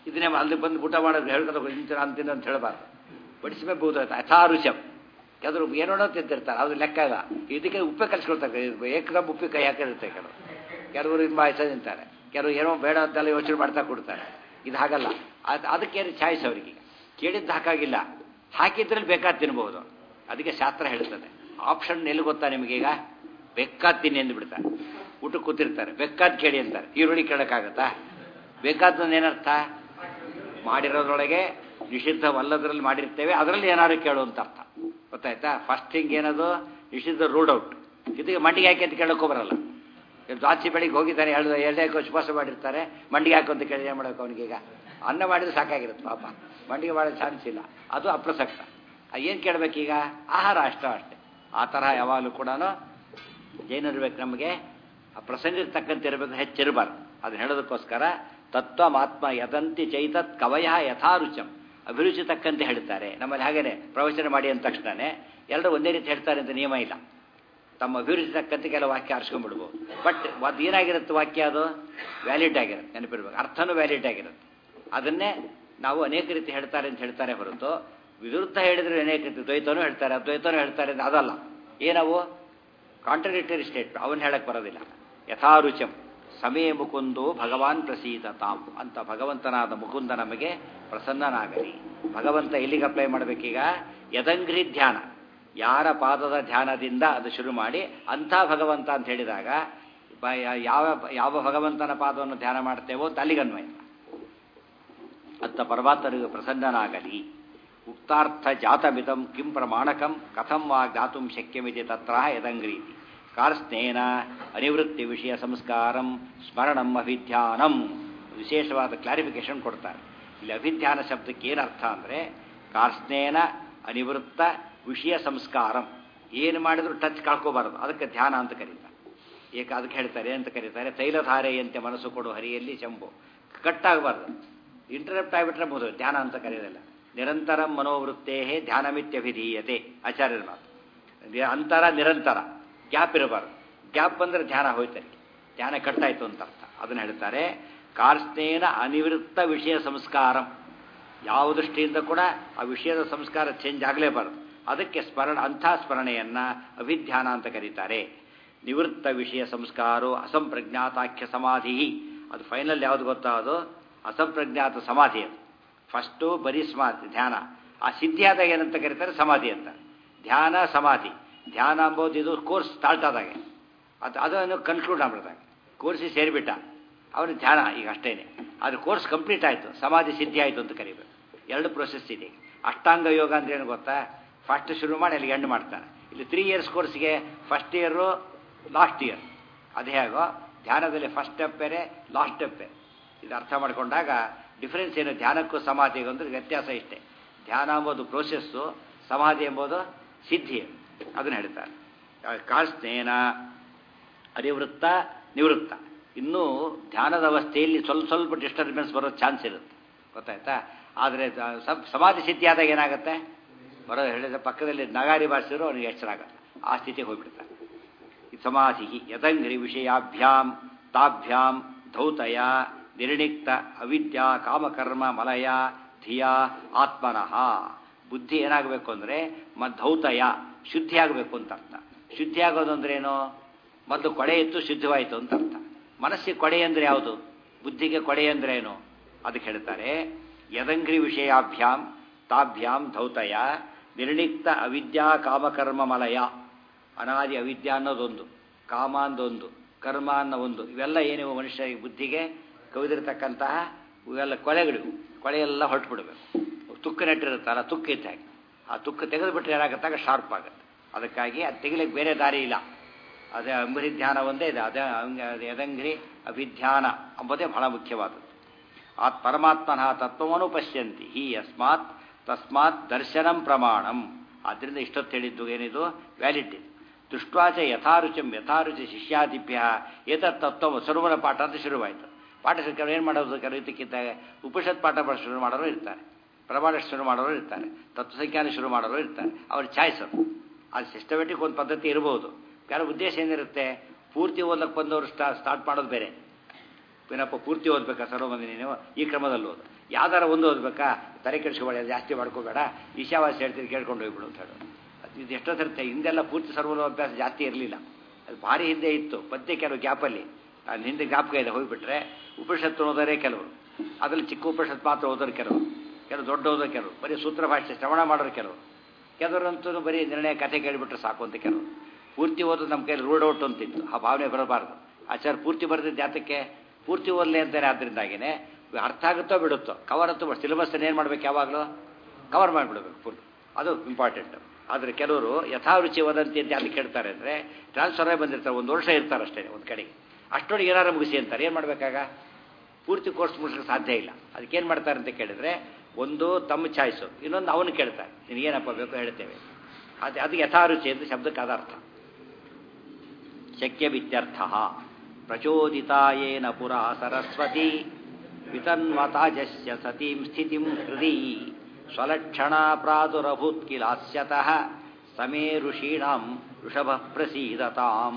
ಇದನ್ನೇ ಅಲ್ಲಿ ಬಂದು ಊಟ ಮಾಡೋದು ಹೇಳ್ಕೊಂಡು ಇಂತ ಅಂತಿನ ಅಂತ ಹೇಳಬಾರ್ದು ಬಡಿಸಿಮೆ ಬಹುದು ಯಥಾರುಚಂ ಕೆಲವರು ಏನೋನೋ ತಿಂತಿರ್ತಾರೆ ಅದು ಲೆಕ್ಕ ಇಲ್ಲ ಇದಕ್ಕೆ ಉಪ್ಪೆ ಕಲಿಸ್ಕೊಳ್ತಾರೆ ಏಕದಮ್ ಉಪ್ಪಿ ಕೈ ಹಾಕಿರುತ್ತೆ ಕೆಲವರು ಕೆಲವರು ಇದು ಮಾಹಿತಿ ತಿಂತಾರೆ ಕೆಲವರು ಏನೋ ಬೇಡ ಅಂತೆಲ್ಲ ಯೋಚನೆ ಮಾಡ್ತಾ ಕೊಡ್ತಾರೆ ಇದು ಹಾಗಲ್ಲ ಅದು ಅದಕ್ಕೇನು ಚಾಯ್ಸ್ ಅವರಿಗೆ ಕೇಳಿದ್ದು ಹಾಕಾಗಿಲ್ಲ ಹಾಕಿದ್ರಲ್ಲಿ ಬೇಕಾದ ತಿನ್ಬಹುದು ಅದಕ್ಕೆ ಶಾಸ್ತ್ರ ಹೇಳ್ತದೆ ಆಪ್ಷನ್ ಎಲ್ಲಿ ಗೊತ್ತಾ ನಿಮಗೀಗ ಬೇಕಾದ ತಿನ್ನಿ ಎಂದು ಬಿಡ್ತಾರೆ ಊಟಕ್ಕೆ ಕೂತಿರ್ತಾರೆ ಬೇಕಾದ ಕೇಳಿ ಅಂತಾರೆ ಈರುಳ್ಳಿ ಕೇಳೋಕ್ಕಾಗತ್ತಾ ಬೇಕಾದ್ದನ್ನು ಏನರ್ಥ ಮಾಡಿರೋದ್ರೊಳಗೆ ನಿಷಿದ್ಧವಲ್ಲದ್ರಲ್ಲಿ ಮಾಡಿರ್ತೇವೆ ಅದರಲ್ಲಿ ಏನಾದ್ರು ಕೇಳು ಅಂತ ಅರ್ಥ ಗೊತ್ತಾಯ್ತಾ ಫಸ್ಟ್ ಥಿಂಗ್ ಏನದು ನಿಷಿದ್ಧ ರೂಡ್ ಔಟ್ ಇದಕ್ಕೆ ಮಂಡಿಗೆ ಹಾಕಿ ಅಂತ ಕೇಳೋಕ್ಕೂ ಬರಲ್ಲ ದ್ವಾಚಿ ಬೆಳಿಗ್ಗೆ ಹೋಗಿದ್ದಾನೆ ಎರಡು ಎರಡೇ ಉಪವಾಸ ಮಾಡಿರ್ತಾರೆ ಮಂಡಿಗೆ ಹಾಕು ಅಂತ ಕೇಳಿ ಏನು ಮಾಡೋಕೆ ಅವನಿಗೀಗ ಅನ್ನ ಮಾಡಿದ್ರೆ ಸಾಕಾಗಿರುತ್ತೆ ಪಾಪ ಮಂಡಿಗೆ ಮಾಡೋ ಚಾನ್ಸ್ ಇಲ್ಲ ಅದು ಅಪ್ರಸಕ್ತ ಏನು ಕೇಳಬೇಕೀಗ ಆಹಾರ ಅಷ್ಟೋ ಅಷ್ಟೇ ಆ ತರಹ ಯಾವಾಗಲೂ ಕೂಡ ಏನಿರ್ಬೇಕು ನಮಗೆ ಆ ಪ್ರಸಂಗಕ್ಕೆ ತಕ್ಕಂತೆ ಇರಬೇಕು ಹೆಚ್ಚಿರಬಾರ್ದು ಅದನ್ನ ಹೇಳೋದಕ್ಕೋಸ್ಕರ ತತ್ವಮಾತ್ಮ ಯದಂತಿ ಚೈತತ್ ಕವಯ ಯಥಾರುಚಂ ಅಭಿರುಚಿ ತಕ್ಕಂತೆ ಹೇಳ್ತಾರೆ ನಮ್ಮಲ್ಲಿ ಹಾಗೇನೆ ಪ್ರವಚನ ಮಾಡಿ ಅಂದ ತಕ್ಷಣನೇ ಎಲ್ಲರೂ ಒಂದೇ ರೀತಿ ಹೇಳ್ತಾರೆ ಅಂತ ನಿಯಮ ಇಲ್ಲ ತಮ್ಮ ಅಭಿರುಚಿ ತಕ್ಕಂತೆ ಕೆಲವು ವಾಕ್ಯ ಆರಿಸ್ಕೊಂಡ್ಬಿಡ್ಬೋದು ಬಟ್ ಅದು ಏನಾಗಿರುತ್ತೆ ವಾಕ್ಯ ಅದು ವ್ಯಾಲಿಡ್ ಆಗಿರುತ್ತೆ ನೆನಪಿರ್ಬೇಕು ಅರ್ಥನೂ ವ್ಯಾಲಿಡ್ ಆಗಿರುತ್ತೆ ಅದನ್ನೇ ನಾವು ಅನೇಕ ರೀತಿ ಹೇಳ್ತಾರೆ ಅಂತ ಹೇಳ್ತಾರೆ ಹೊರತು ವಿರುದ್ಧ ಹೇಳಿದ್ರೆ ಅನೇಕ ರೀತಿ ದ್ವೈತನೂ ಹೇಳ್ತಾರೆ ಅದ್ವೈತನೂ ಹೇಳ್ತಾರೆ ಅಂತ ಅದಲ್ಲ ಏನವು ಕಾಂಟ್ರಡಿಕ್ಟರಿ ಸ್ಟೇಟ್ ಅವನು ಹೇಳಕ್ ಬರೋದಿಲ್ಲ ಯಥಾರುಚಂ ಸಮೇ ಮುಕುಂದು ಭಗವಾನ್ ಪ್ರಸೀದತಾಂ ಅಂತ ಭಗವಂತನಾದ ಮುಕುಂದ ನಮಗೆ ಪ್ರಸನ್ನನಾಗಲಿ ಭಗವಂತ ಎಲ್ಲಿಗೆ ಅಪ್ಲೈ ಮಾಡಬೇಕೀಗ ಯದಂಗ್ರಿ ಧ್ಯಾನ ಯಾರ ಪಾದದ ಧ್ಯಾನದಿಂದ ಅದು ಶುರು ಮಾಡಿ ಅಂಥ ಭಗವಂತ ಅಂತ ಹೇಳಿದಾಗ ಯಾವ ಯಾವ ಭಗವಂತನ ಪಾದವನ್ನು ಧ್ಯಾನ ಮಾಡ್ತೇವೋ ಅಂತ ಅಲ್ಲಿಗನ್ವಯ ಅಂತ ಪರಮಾತ್ಮನಿಗೆ ಪ್ರಸನ್ನನಾಗಲಿ ಉಕ್ತಾರ್ಥ ಜಾತಮಿದಂ ಕಿಂ ಪ್ರಮಾಣಕಂ ಕಥಂ ವಾ ಗಾತುಂ ಶಕ್ಯಮಿತಿ ತತ್ರ ಯದಂಗ್ರೀತಿ ಕಾರ್ಸ್ನೇನ ಅನಿವೃತ್ತಿ ವಿಷಯ ಸಂಸ್ಕಾರಂ ಸ್ಮರಣಂ ಅಭಿಧ್ಯಾನಂ ವಿಶೇಷವಾದ ಕ್ಲಾರಿಫಿಕೇಶನ್ ಕೊಡ್ತಾರೆ ಇಲ್ಲಿ ಅಭಿಧ್ಯಾನ ಶಬ್ದಕ್ಕೆ ಏನು ಅರ್ಥ ಅಂದರೆ ಕಾರ್ಸ್ನೇನ ಅನಿವೃತ್ತ ವಿಷಯ ಸಂಸ್ಕಾರಂ ಏನು ಮಾಡಿದ್ರು ಟಚ್ ಕಳ್ಕೋಬಾರದು ಅದಕ್ಕೆ ಧ್ಯಾನ ಅಂತ ಕರೀತಾರೆ ಏಕ ಅದಕ್ಕೆ ಹೇಳ್ತಾರೆ ಅಂತ ಕರೀತಾರೆ ತೈಲಧಾರೆಯಂತೆ ಮನಸ್ಸು ಕೊಡು ಹರಿಯಲ್ಲಿ ಶಂಭು ಕಟ್ಟಾಗಬಾರ್ದು ಇಂಟರಪ್ಟ್ ಆಗಿಬಿಟ್ರೆ ಬೋದು ಧ್ಯಾನ ಅಂತ ಕರೆಯೋದಿಲ್ಲ ನಿರಂತರ ಮನೋವೃತ್ತೇ ಧ್ಯಾನಮಿತ್ಯಭಿಧೀಯತೆ ಆಚಾರ್ಯರ ಮಾತು ಅಂತರ ನಿರಂತರ ಗ್ಯಾಪ್ ಇರಬಾರ್ದು ಗ್ಯಾಪ್ ಬಂದರೆ ಧ್ಯಾನ ಹೋಯ್ತಾರೆ ಧ್ಯಾನ ಕಟ್ಟಾಯ್ತು ಅಂತ ಅರ್ಥ ಅದನ್ನು ಹೇಳ್ತಾರೆ ಕಾರ್ಸ್ನೇನ ಅನಿವೃತ್ತ ವಿಷಯ ಸಂಸ್ಕಾರಂ ಯಾವ ದೃಷ್ಟಿಯಿಂದ ಕೂಡ ಆ ವಿಷಯದ ಸಂಸ್ಕಾರ ಚೇಂಜ್ ಆಗಲೇಬಾರದು ಅದಕ್ಕೆ ಸ್ಮರಣ ಅಂಥ ಸ್ಮರಣೆಯನ್ನ ಅಭಿಧ್ಯಾನ ಅಂತ ಕರೀತಾರೆ ನಿವೃತ್ತ ವಿಷಯ ಸಂಸ್ಕಾರೋ ಅಸಂಪ್ರಜ್ಞಾತಾಖ್ಯ ಸಮಾಧಿ ಅದು ಫೈನಲ್ ಯಾವುದು ಗೊತ್ತಾ ಅದು ಅಸಂಪ್ರಜ್ಞಾತ ಸಮಾಧಿ ಅದು ಫಸ್ಟು ಬರೀ ಸಮಾಧಿ ಧ್ಯಾನ ಆ ಸಿದ್ಧಿ ಆದಾಗ ಏನಂತ ಕರೀತಾರೆ ಸಮಾಧಿ ಅಂತ ಧ್ಯಾನ ಸಮಾಧಿ ಧ್ಯಾನ ಅಂಬೋದು ಇದು ಕೋರ್ಸ್ ಸ್ಟಾರ್ಟ್ ಆದಾಗೆ ಅದು ಅದನ್ನು ಕನ್ಕ್ಲೂಡ್ ಆಗ್ಬಿಡ್ದಾಗ ಕೋರ್ಸಿಗೆ ಸೇರಿಬಿಟ್ಟ ಅವನು ಧ್ಯಾನ ಈಗ ಅಷ್ಟೇನೆ ಅದು ಕೋರ್ಸ್ ಕಂಪ್ಲೀಟ್ ಆಯಿತು ಸಮಾಧಿ ಸಿದ್ಧಿ ಆಯಿತು ಅಂತ ಕರಿಬೇಕು ಎರಡು ಪ್ರೊಸೆಸ್ ಇದೆ ಅಷ್ಟಾಂಗ ಯೋಗ ಅಂದ್ರೆ ಏನು ಗೊತ್ತಾ ಫಸ್ಟ್ ಶುರು ಮಾಡಿ ಅಲ್ಲಿಗೆ ಎಂಡ್ ಮಾಡ್ತಾನೆ ಇಲ್ಲಿ ತ್ರೀ ಇಯರ್ಸ್ ಕೋರ್ಸ್ಗೆ ಫಸ್ಟ್ ಇಯರು ಲಾಸ್ಟ್ ಇಯರ್ ಅದೇ ಹೇಗೋ ಧ್ಯಾನದಲ್ಲಿ ಫಸ್ಟ್ ಸ್ಟೆಪ್ ಬೇರೆ ಲಾಸ್ಟ್ ಸ್ಟೆಪ್ ಬೇರೆ ಇದು ಅರ್ಥ ಮಾಡ್ಕೊಂಡಾಗ ಡಿಫರೆನ್ಸ್ ಏನು ಧ್ಯಾನಕ್ಕೂ ಸಮಾಧಿಗೂ ಅಂದ್ರೆ ವ್ಯತ್ಯಾಸ ಇಷ್ಟೇ ಧ್ಯಾನ ಎಂಬುದು ಪ್ರೋಸೆಸ್ಸು ಸಮಾಧಿ ಎಂಬುದು ಸಿದ್ಧಿ ಅದನ್ನು ಹೇಳ್ತಾರೆ ಕಾಸ್ನೇನ ಅನಿವೃತ್ತ ನಿವೃತ್ತ ಇನ್ನೂ ಧ್ಯಾನದ ಅವಸ್ಥೆಯಲ್ಲಿ ಸ್ವಲ್ಪ ಸ್ವಲ್ಪ ಡಿಸ್ಟರ್ಬೆನ್ಸ್ ಬರೋ ಚಾನ್ಸ್ ಇರುತ್ತೆ ಗೊತ್ತಾಯ್ತಾ ಆದರೆ ಸಮಾಧಿ ಸಿದ್ಧಿ ಆದಾಗ ಏನಾಗುತ್ತೆ ಬರೋ ಹೇಳಿದ ಪಕ್ಕದಲ್ಲಿ ನಗಾರಿ ಬಾರಿಸಿದ್ರು ಅವನಿಗೆ ಎಚ್ಚರ ಆಗಲ್ಲ ಆ ಸ್ಥಿತಿಗೆ ಹೋಗ್ಬಿಡ್ತಾರೆ ಸಮಾಧಿ ಯದಂಗ್ರಿ ವಿಷಯಾಭ್ಯಾಂ ತಾಭ್ಯಾಂ ಧೌತಯ ನಿರ್ಣಿಕ್ತ ಅವಿದ್ಯಾ ಕಾಮಕರ್ಮ ಮಲಯ ಧಿಯ ಆತ್ಮನಃ ಬುದ್ಧಿ ಏನಾಗಬೇಕು ಅಂದರೆ ಧೌತಯ ಶುದ್ಧಿ ಆಗಬೇಕು ಅಂತ ಅರ್ಥ ಶುದ್ಧಿ ಆಗೋದು ಅಂದ್ರೆ ಏನು ಮೊದಲು ಕೊಡೆ ಇತ್ತು ಶುದ್ಧವಾಯಿತು ಅಂತ ಅರ್ಥ ಮನಸ್ಸಿಗೆ ಕೊಡೆ ಅಂದರೆ ಯಾವುದು ಬುದ್ಧಿಗೆ ಕೊಡೆ ಅಂದ್ರೆ ಏನು ಅದಕ್ಕೆ ಹೇಳ್ತಾರೆ ಯದಂಗ್ರಿ ವಿಷಯಾಭ್ಯಾಂ ತಾಭ್ಯಾಂ ಧೌತಯ ನಿರ್ಣಿಕ್ತ ಅವಿದ್ಯಾ ಕಾಮಕರ್ಮ ಮಲಯ ಅನಾದಿ ಅವಿದ್ಯಾ ಅನ್ನೋದೊಂದು ಕಾಮ ಅನ್ನೋದೊಂದು ಕರ್ಮ ಅನ್ನೋ ಒಂದು ಇವೆಲ್ಲ ಏನಿವೆ ಮನುಷ್ಯ ಬುದ್ಧಿಗೆ ಕವಿದಿರತಕ್ಕಂತಹ ಇವೆಲ್ಲ ಕೊಳೆಗಳು ಕೊಳೆಯೆಲ್ಲ ಹೊರಟುಬಿಡ್ಬೇಕು ತುಕ್ಕ ನೆಟ್ಟಿರುತ್ತಲ್ಲ ತುಕ್ಕ ಇದ್ದಾಗೆ ಆ ತುಕ್ಕ ತೆಗೆದುಬಿಟ್ರೆ ಏನಾಗುತ್ತಾಗ ಶಾರ್ಪ್ ಆಗುತ್ತೆ ಅದಕ್ಕಾಗಿ ಅದು ತೆಗಿಲಿಕ್ಕೆ ಬೇರೆ ದಾರಿ ಇಲ್ಲ ಅದೇ ಅಂಬರಿ ಧ್ಯಾನ ಒಂದೇ ಇದೆ ಅದೇ ಯದಂಗ್ರಿ ಅಭಿಧ್ಯಾನ ಎಂಬುದೇ ಬಹಳ ಮುಖ್ಯವಾದದ್ದು ಆ ಪರಮಾತ್ಮನ ತತ್ವವನ್ನು ಪಶ್ಯಂತಿ ಹಿ ಯಸ್ಮಾತ್ ತಸ್ಮಾತ್ ದರ್ಶನಂ ಪ್ರಮಾಣಂ ಆದ್ದರಿಂದ ಇಷ್ಟೊತ್ತು ಹೇಳಿದ್ದು ಏನಿದು ವ್ಯಾಲಿಡ್ ಇದು ದೃಷ್ಟ್ವಾಚ ಯಥಾರುಚಂ ಯಥಾರುಚಿ ಶಿಷ್ಯಾದಿಭ್ಯ ಏತತ್ ತತ್ವ ಸರ್ವರ ಪಾಠ ಅಂತ ಶುರುವಾಯಿತು ಪಾಠ ಕೆಲವು ಏನು ಮಾಡೋದು ಕೆಲವು ಇದಕ್ಕಿದ್ದಾಗ ಉಪನಿಷತ್ ಪಾಠ ಶುರು ಮಾಡೋರು ಇರ್ತಾರೆ ಪ್ರಮಾಣ ಶುರು ಮಾಡೋರು ಇರ್ತಾರೆ ತತ್ವಸಂಖ್ಯಾನ ಶುರು ಮಾಡೋರು ಇರ್ತಾರೆ ಅವ್ರ ಚಾಯ್ಸ್ ಅದು ಅದು ಸಿಸ್ಟಮೆಟಿಕ್ ಒಂದು ಪದ್ಧತಿ ಇರ್ಬೋದು ಕೆಲವು ಉದ್ದೇಶ ಏನಿರುತ್ತೆ ಪೂರ್ತಿ ಓದಕ್ಕೆ ಬಂದವರು ಸ್ಟಾ ಸ್ಟಾರ್ಟ್ ಮಾಡೋದು ಬೇರೆ ಏನಪ್ಪ ಪೂರ್ತಿ ಓದ್ಬೇಕಾ ಸರ್ವಮಂದಿ ನೀವು ಈ ಕ್ರಮದಲ್ಲಿ ಓದು ಯಾವ್ದಾರ ಒಂದು ಓದ್ಬೇಕಾ ತಲೆ ಕೆಡಿಸ್ಕೋಬೇಡ ಜಾಸ್ತಿ ಮಾಡ್ಕೋಬೇಡ ಈಶಾವಾಸ್ಯ ಹೇಳ್ತೀನಿ ಕೇಳ್ಕೊಂಡು ಹೋಗ್ಬಿಡು ಅಂತ ಹೇಳು ಅದು ಇದು ಎಷ್ಟೋ ತರುತ್ತೆ ಹಿಂದೆಲ್ಲ ಪೂರ್ತಿ ಸರ್ವೋದಭ್ಯಾಸ ಜಾಸ್ತಿ ಇರಲಿಲ್ಲ ಅದು ಭಾರಿ ಹಿಂದೆ ಇತ್ತು ಪದ್ಯ ಕೆಲವು ಗ್ಯಾಪಲ್ಲಿ ಅಲ್ಲಿ ಹಿಂದೆ ಜ್ಞಾಪಕ ಇದೆ ಹೋಗ್ಬಿಟ್ರೆ ಉಪನಿಷತ್ತು ಓದೋರೇ ಕೆಲವರು ಅದರಲ್ಲಿ ಚಿಕ್ಕ ಉಪನಿಷತ್ತು ಮಾತ್ರ ಓದೋರು ಕೆಲವರು ಕೆಲವು ದೊಡ್ಡ ಓದೋರು ಕೆಲವರು ಬರೀ ಸೂತ್ರ ಭಾಷೆ ಶ್ರವಣ ಮಾಡೋರು ಕೆಲವರು ಕೆಲವರಂತೂ ಬರೀ ನಿರ್ಣಯ ಕಥೆ ಕೇಳಿಬಿಟ್ರೆ ಸಾಕು ಅಂತ ಕೆಲವರು ಪೂರ್ತಿ ಓದೋದು ನಮ್ಮ ಕೈಯಲ್ಲಿ ರೂಡ್ ಔಟ್ ಅಂತಿತ್ತು ಆ ಭಾವನೆ ಬರಬಾರ್ದು ಆಚಾರ ಪೂರ್ತಿ ಬರೆದಿದ್ದು ಜಾತಕ್ಕೆ ಪೂರ್ತಿ ಓದಲಿ ಅಂತಾರೆ ಆದ್ದರಿಂದಾಗಿನೇ ಅರ್ಥ ಆಗುತ್ತೋ ಬಿಡುತ್ತೋ ಕವರ್ ಅಂತೂ ಸಿಲೆಬಸ್ ಏನು ಮಾಡ್ಬೇಕು ಯಾವಾಗಲೂ ಕವರ್ ಮಾಡಿಬಿಡ್ಬೇಕು ಫುಲ್ ಅದು ಇಂಪಾರ್ಟೆಂಟ್ ಆದರೆ ಕೆಲವರು ಯಥಾರುಚಿ ವದಂತಿ ಅಂತ ಅಲ್ಲಿ ಕೇಳ್ತಾರೆ ಅಂದರೆ ಟ್ರಾನ್ಸ್ಫರೇ ಬಂದಿರ್ತಾರೆ ಒಂದು ವರ್ಷ ಇರ್ತಾರೆ ಅಷ್ಟೇ ಒಂದು ಕಡೆಗೆ ಅಷ್ಟೊಳಗೆ ಏನಾರು ಮುಗಿಸಿ ಅಂತಾರೆ ಏನು ಮಾಡಬೇಕಾಗ ಪೂರ್ತಿ ಕೋರ್ಸ್ ಮುಗಿಸೋಕ್ಕೆ ಸಾಧ್ಯ ಇಲ್ಲ ಅದಕ್ಕೆ ಏನು ಮಾಡ್ತಾರೆ ಅಂತ ಕೇಳಿದ್ರೆ ಒಂದು ತಮ್ಮ ಚಾಯ್ಸು ಇನ್ನೊಂದು ಅವನು ಕೇಳ್ತಾರೆ ನೀನು ಏನಪ್ಪ ಬೇಕು ಹೇಳ್ತೇವೆ ಅದು ಅದು ಯಥಾರುಚಿ ಅಂತ ಶಬ್ದಕ್ಕೆ ಅದರ್ಥ ಶಕ್ಯವಿತ್ಯರ್ಥ ಪ್ರಚೋದಿತಾಯೇನ ಪುರ ಸರಸ್ವತಿ ವಿತನ್ವತಾಜಸ್ಯ ಸತೀಂ ಸ್ಥಿತಿಂ ಹೃದಿ ಸ್ವಲಕ್ಷಣ ಪ್ರಾದುರಭೂತ್ ಕಿಲಾಸ್ಯತಃ ಸಮೇ ಋಷೀಣಾಂ ಋಷಭ ಪ್ರಸೀದತಾಂ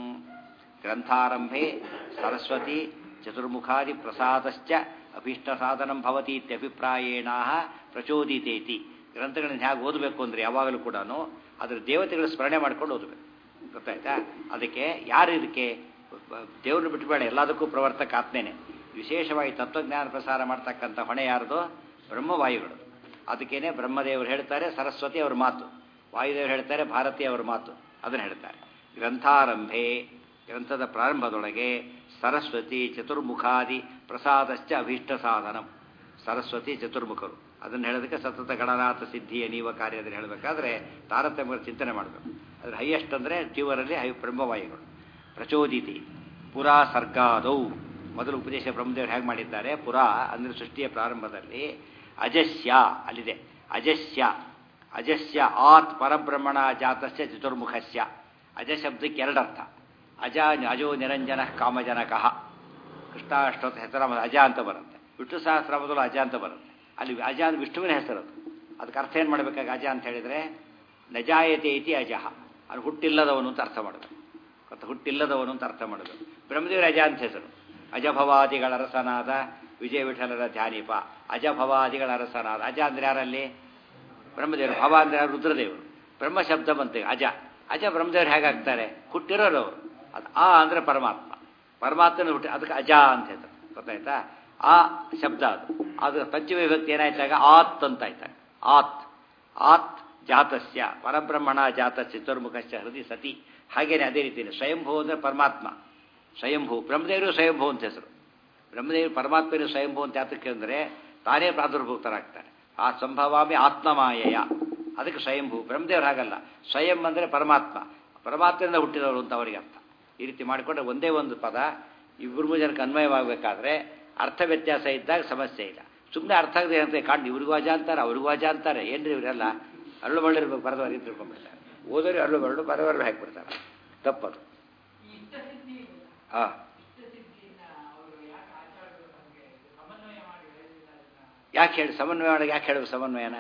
ಗ್ರಂಥಾರಂಭೆ ಸರಸ್ವತಿ ಚತುರ್ಮುಖಾದಿ ಪ್ರಸಾದಶ್ಚ ಅಭೀಷ್ಟ ಸಾಧನಂ ಭವತಿ ಇತ್ಯಭಿಪ್ರಾಯೇಣ ಪ್ರಚೋದಿತೇತಿ ಗ್ರಂಥಗಳನ್ನ ಹೇಗೆ ಓದಬೇಕು ಅಂದರೆ ಯಾವಾಗಲೂ ಕೂಡ ಅದರ ದೇವತೆಗಳ ಸ್ಮರಣೆ ಮಾಡ್ಕೊಂಡು ಓದಬೇಕು ಗೊತ್ತಾಯ್ತಾ ಅದಕ್ಕೆ ಯಾರು ಇದಕ್ಕೆ ದೇವ್ರನ್ನ ಬಿಟ್ಟಬೇಡ ಎಲ್ಲದಕ್ಕೂ ಪ್ರವರ್ತಕ ಆತ್ಮೇನೆ ವಿಶೇಷವಾಗಿ ತತ್ವಜ್ಞಾನ ಪ್ರಸಾರ ಮಾಡ್ತಕ್ಕಂಥ ಹೊಣೆ ಯಾರ್ದು ಬ್ರಹ್ಮವಾಯುಗಳು ಅದಕ್ಕೇನೆ ಬ್ರಹ್ಮದೇವರು ಹೇಳ್ತಾರೆ ಸರಸ್ವತಿ ಅವರ ಮಾತು ವಾಯುದೇವರು ಹೇಳ್ತಾರೆ ಭಾರತಿ ಅವರ ಮಾತು ಅದನ್ನು ಹೇಳ್ತಾರೆ ಗ್ರಂಥಾರಂಭೆ ಗ್ರಂಥದ ಪ್ರಾರಂಭದೊಳಗೆ ಸರಸ್ವತಿ ಚತುರ್ಮುಖಾದಿ ಪ್ರಸಾದಶ್ಚ ಅಭೀಷ್ಟ ಸಾಧನಂ ಸರಸ್ವತಿ ಚತುರ್ಮುಖರು ಅದನ್ನು ಹೇಳೋದಕ್ಕೆ ಸತತ ಗಣನಾಥ ಸಿದ್ಧಿಯ ನೀವ ಕಾರ್ಯ ಅದನ್ನು ಹೇಳಬೇಕಾದ್ರೆ ತಾರತಮ್ಯ ಚಿಂತನೆ ಮಾಡಬೇಕು ಅದ್ರ ಹೈಯೆಸ್ಟ್ ಅಂದರೆ ಜೀವರಲ್ಲಿ ಹೈ ಬ್ರಹ್ಮವಾಯುಗಳು ಪ್ರಚೋದಿತಿ ಪುರಾ ಸರ್ಗಾದೌ ಮೊದಲು ಉಪದೇಶ ಬ್ರಹ್ಮದೇವರು ಹೇಗೆ ಮಾಡಿದ್ದಾರೆ ಪುರಾ ಅಂದರೆ ಸೃಷ್ಟಿಯ ಪ್ರಾರಂಭದಲ್ಲಿ ಅಜಸ್ಯ ಅಲ್ಲಿದೆ ಅಜಸ್ಯ ಅಜಸ್ಯ ಆತ್ ಪರಬ್ರಹ್ಮಣ ಜಾತಸ್ಯ ಚತುರ್ಮುಖಸ್ಯ ಅಜ ಶಬ್ದಕ್ಕೆ ಎರಡರ್ಥ ಅಜ ಅಜೋ ನಿರಂಜನ ಕಾಮಜನಕಃ ಕೃಷ್ಣಾಷ್ಟೋತ್ತ ಹೆಸರಾಮ ಅಜ ಅಂತ ಬರುತ್ತೆ ವಿಷ್ಣು ಸಹಸ್ರಾಮದಲ್ಲೂ ಅಜ ಅಂತ ಬರುತ್ತೆ ಅಲ್ಲಿ ಅಜ ಅಂದ್ರೆ ವಿಷ್ಣುವಿನ ಹೆಸರು ಅದು ಅದಕ್ಕೆ ಅರ್ಥ ಏನು ಮಾಡಬೇಕಾಗ ಅಜ ಅಂತ ಹೇಳಿದರೆ ನಜಾಯತೆ ಇತಿ ಅಜಃ ಅದು ಹುಟ್ಟಿಲ್ಲದವನು ಅಂತ ಅರ್ಥ ಮಾಡಬೇಕು ಮತ್ತು ಹುಟ್ಟಿಲ್ಲದವನು ಅಂತ ಅರ್ಥ ಮಾಡಬೇಕು ಬ್ರಹ್ಮದೇವರ ಅಜ ಅಂತ ಹೆಸರು ಅಜಭವಾದಿಗಳ ಅರಸನಾದ ವಿಜಯ ವಿಠಲರ ಧ್ಯಾನೀಪ ಅಜಭವಾದಿಗಳ ಅರಸನಾದ ಅಜ ಅಂದ್ರೆ ಯಾರಲ್ಲಿ ಬ್ರಹ್ಮದೇವರು ಭವ ಅಂದ್ರೆ ಯಾರು ರುದ್ರದೇವರು ಬ್ರಹ್ಮ ಶಬ್ದ ಬಂತೆ ಅಜ ಅಜ ಬ್ರಹ್ಮದೇವರು ಹೇಗಾಗ್ತಾರೆ ಹುಟ್ಟಿರೋರು ಅವರು ಅದು ಆ ಅಂದರೆ ಪರಮಾತ್ಮ ಪರಮಾತ್ಮನ ಹುಟ್ಟಿ ಅದಕ್ಕೆ ಅಜ ಅಂತ ಹೇಳ್ತಾರೆ ಗೊತ್ತಾಯ್ತಾ ಆ ಶಬ್ದ ಅದು ಅದು ಪಂಚಮಿ ವಿಭಕ್ತಿ ಏನಾಯ್ತಾಗ ಆತ್ ಅಂತ ಆಯ್ತಾಗ ಆತ್ ಆತ್ ಜಾತಸ್ಯ ಪರಬ್ರಹ್ಮಣ ಜಾತ ಚತುರ್ಮುಖಶ್ಚ ಹೃದಯ ಸತಿ ಹಾಗೇನೆ ಅದೇ ರೀತಿಯಲ್ಲಿ ಸ್ವಯಂಭೂ ಅಂದರೆ ಪರಮಾತ್ಮ ಸ್ವಯಂಭೂ ಬ್ರಹ್ಮದೇವರು ಸ್ವಯಂಭೂ ಅಂತ ಹೆಸರು ಬ್ರಹ್ಮದೇವರು ಪರಮಾತ್ಮರು ಸ್ವಯಂಭೂ ಅಂತ ಯಾತಕ್ಕೆ ಅಂದರೆ ತಾನೇ ಪ್ರಾದುರ್ಭೂತರಾಗ್ತಾರೆ ಆ ಸಂಭವಾಮಿ ಆತ್ಮಮಾಯಯ ಅದಕ್ಕೆ ಸ್ವಯಂಭೂ ಬ್ರಹ್ಮದೇವರು ಹಾಗಲ್ಲ ಸ್ವಯಂ ಅಂದರೆ ಪರಮಾತ್ಮ ಪರಮಾತ್ಮದಿಂದ ಹುಟ್ಟಿದವರು ಅಂತ ಅವರಿಗೆ ಅರ್ಥ ಈ ರೀತಿ ಮಾಡಿಕೊಂಡ್ರೆ ಒಂದೇ ಒಂದು ಪದ ಇಬ್ಬರು ಜನಕ್ಕೆ ಅನ್ವಯವಾಗಬೇಕಾದ್ರೆ ಅರ್ಥ ವ್ಯತ್ಯಾಸ ಇದ್ದಾಗ ಸಮಸ್ಯೆ ಇಲ್ಲ ಸುಮ್ಮನೆ ಅರ್ಥ ಆಗದೆ ಅಂತ ಕಾಣ್ ಇವ್ರಿಗೂ ಅಜ ಅಂತಾರೆ ಅವ್ರಿಗೂ ಅಜ ಅಂತಾರೆ ಏನ್ರಿ ಇವರೆಲ್ಲ ಅರಳು ಬಳ್ಳಿರ್ಬೇಕು ಬರೆದವ್ರಿಗೆ ತಿಳ್ಕೊಂಡ್ಬಿಡ್ತಾರೆ ಓದೋರು ಅರಳು ಬರಳು ಬರೆದವ್ರು ಹಾಕಿಬಿಡ್ತಾರೆ ತಪ್ಪದು ಹಾಂ ಯಾಕೆ ಹೇಳಿ ಸಮನ್ವಯ ಮಾಡಿ ಯಾಕೆ ಹೇಳಬೇಕು ಸಮನ್ವಯನ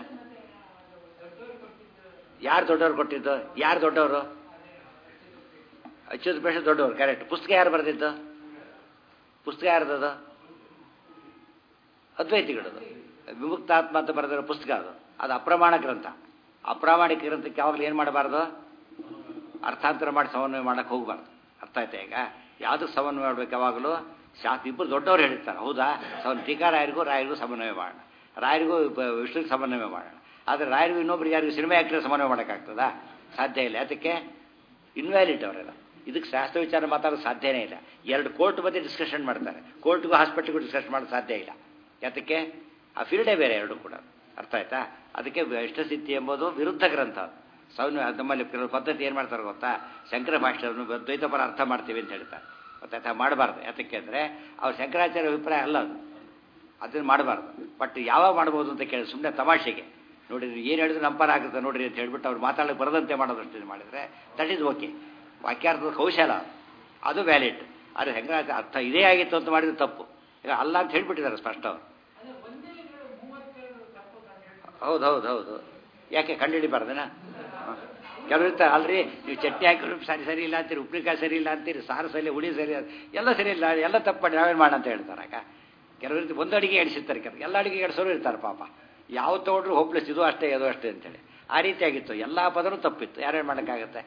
ಯಾರು ದೊಡ್ಡವ್ರು ಕೊಟ್ಟಿದ್ದು ಯಾರು ದೊಡ್ಡವರು ಅಚ್ಯುತ ಪೇಶ ದೊಡ್ಡವರು ಕರೆಕ್ಟ್ ಪುಸ್ತಕ ಯಾರು ಬರೆದಿದ್ದು ಪುಸ್ತಕ ಯಾರ್ದದು ಅದ್ವೈತಿಗಳದು ವಿಮುಕ್ತಾತ್ಮ ಅಂತ ಬರೆದಿರೋ ಪುಸ್ತಕ ಅದು ಅದು ಅಪ್ರಮಾಣ ಗ್ರಂಥ ಅಪ್ರಾಮಾಣಿಕ ಗ್ರಂಥಕ್ಕೆ ಯಾವಾಗಲೂ ಏನು ಮಾಡಬಾರ್ದು ಅರ್ಥಾಂತರ ಮಾಡಿ ಸಮನ್ವಯ ಮಾಡಕ್ಕೆ ಹೋಗಬಾರ್ದು ಅರ್ಥ ಆಯ್ತಾ ಈಗ ಯಾವುದಕ್ಕೆ ಸಮನ್ವಯ ಮಾಡ್ಬೇಕು ಯಾವಾಗಲೂ ಶಾಸ್ತ್ರ ಇಬ್ಬರು ದೊಡ್ಡವರು ಹೇಳಿರ್ತಾರೆ ಹೌದಾ ಸವನ್ ಟೀಕಾ ರಾಯರಿಗೂ ರಾಯರಿಗೂ ಸಮನ್ವಯ ಮಾಡೋಣ ರಾಯರಿಗೂ ವಿಷ್ಣುಗೆ ಸಮನ್ವಯ ಮಾಡೋಣ ಆದರೆ ರಾಯರಿಗೂ ಇನ್ನೊಬ್ರಿಗೆ ಯಾರಿಗೂ ಸಿನಿಮಾ ಆ್ಯಕ್ಟರ್ ಸಮನ್ವಯ ಮಾಡೋಕ್ಕಾಗ್ತದಾ ಸಾಧ್ಯ ಇಲ್ಲ ಅದಕ್ಕೆ ಇನ್ವ್ಯಾಲಿಡ್ ಅವರೆಲ್ಲ ಇದಕ್ಕೆ ಶಾಸ್ತ್ರ ವಿಚಾರ ಮಾತಾಡೋದು ಸಾಧ್ಯನೇ ಇಲ್ಲ ಎರಡು ಕೋರ್ಟ್ ಬಗ್ಗೆ ಡಿಸ್ಕಷನ್ ಮಾಡ್ತಾರೆ ಕೋರ್ಟ್ಗೂ ಹಾಸ್ಪಿಟ್ಲಿಗೂ ಡಿಸ್ಕಷನ್ ಮಾಡೋದು ಸಾಧ್ಯ ಇಲ್ಲ ಯಾತಕ್ಕೆ ಆ ಫೀಲ್ಡೇ ಬೇರೆ ಎರಡು ಕೂಡ ಅರ್ಥ ಆಯ್ತಾ ಅದಕ್ಕೆ ಇಷ್ಟಸಿದ್ಧಿ ಎಂಬುದು ವಿರುದ್ಧ ಗ್ರಂಥ ಸೌನ್ಯ ನಮ್ಮಲ್ಲಿ ಕೆಲವು ಪದ್ಧತಿ ಏನು ಮಾಡ್ತಾರೆ ಗೊತ್ತಾ ಶಂಕರ ಭಾಷೆಯನ್ನು ದ್ವೈತ ಪರ ಅರ್ಥ ಮಾಡ್ತೀವಿ ಅಂತ ಹೇಳ್ತಾರೆ ಗೊತ್ತಾಯ್ತಾ ಮಾಡಬಾರ್ದು ಯಾತಕ್ಕೆ ಅಂದರೆ ಅವ್ರು ಶಂಕರಾಚಾರ್ಯ ಅಭಿಪ್ರಾಯ ಅಲ್ಲ ಅದು ಅದನ್ನು ಮಾಡಬಾರ್ದು ಬಟ್ ಯಾವಾಗ ಮಾಡ್ಬೋದು ಅಂತ ಕೇಳಿ ಸುಮ್ಮನೆ ತಮಾಷೆಗೆ ನೋಡಿದ್ರೆ ಏನು ಹೇಳಿದ್ರು ನಂಪರ ಆಗುತ್ತೆ ನೋಡ್ರಿ ಅಂತ ಹೇಳ್ಬಿಟ್ಟು ಅವ್ರು ಮಾತಾಡಕ್ಕೆ ಬರದಂತೆ ಮಾಡೋದಷ್ಟು ಮಾಡಿದರೆ ದಟ್ ಈಸ್ ಓಕೆ ವಾಕ್ಯಾರ್ಥದ ಕೌಶಲ ಅದು ವ್ಯಾಲಿಡ್ ಆದರೆ ಹೆಂಗ ಅರ್ಥ ಇದೇ ಆಗಿತ್ತು ಅಂತ ಮಾಡಿದ್ರೆ ತಪ್ಪು ಈಗ ಅಲ್ಲ ಅಂತ ಹೇಳ್ಬಿಟ್ಟಿದ್ದಾರೆ ಸ್ಪಷ್ಟ ಅವರು ಹೌದು ಹೌದು ಹೌದು ಯಾಕೆ ಕಂಡುಹಿಡಿಬಾರ್ದನ ಕೆಲವರು ಇರ್ತಾರೆ ಅಲ್ರಿ ನೀವು ಚಟ್ನಿ ಹಾಕಿದ್ರು ಸರಿ ಸರಿ ಇಲ್ಲ ಅಂತೀರಿ ಉಪ್ಪಿನಕಾಯಿ ಸರಿ ಇಲ್ಲ ಅಂತೀರಿ ಸಾರು ಸರಿ ಹುಳಿ ಸರಿ ಎಲ್ಲ ಸರಿ ಇಲ್ಲ ಎಲ್ಲ ತಪ್ಪು ಮಾಡಿ ನಾವೇನು ಮಾಡ ಅಂತ ಹೇಳ್ತಾರೆ ಆಗ ಕೆಲವರು ಒಂದು ಅಡಿಗೆ ಎಡಿಸಿರ್ತಾರೆ ಕೆಲವು ಎಲ್ಲ ಅಡಿಗೆ ಎಡಿಸೋರು ಇರ್ತಾರೆ ಪಾಪ ಯಾವ ತಗೊಂಡ್ರು ಹೋಪ್ಲೆಸ್ ಇದು ಅಷ್ಟೇ ಅದು ಅಷ್ಟೇ ಅಂತೇಳಿ ಆ ರೀತಿಯಾಗಿತ್ತು ಎಲ್ಲ ಪದನೂ ತಪ್ಪಿತ್ತು ಯಾರೇನು ಮಾಡೋಕ್ಕಾಗತ್ತೆ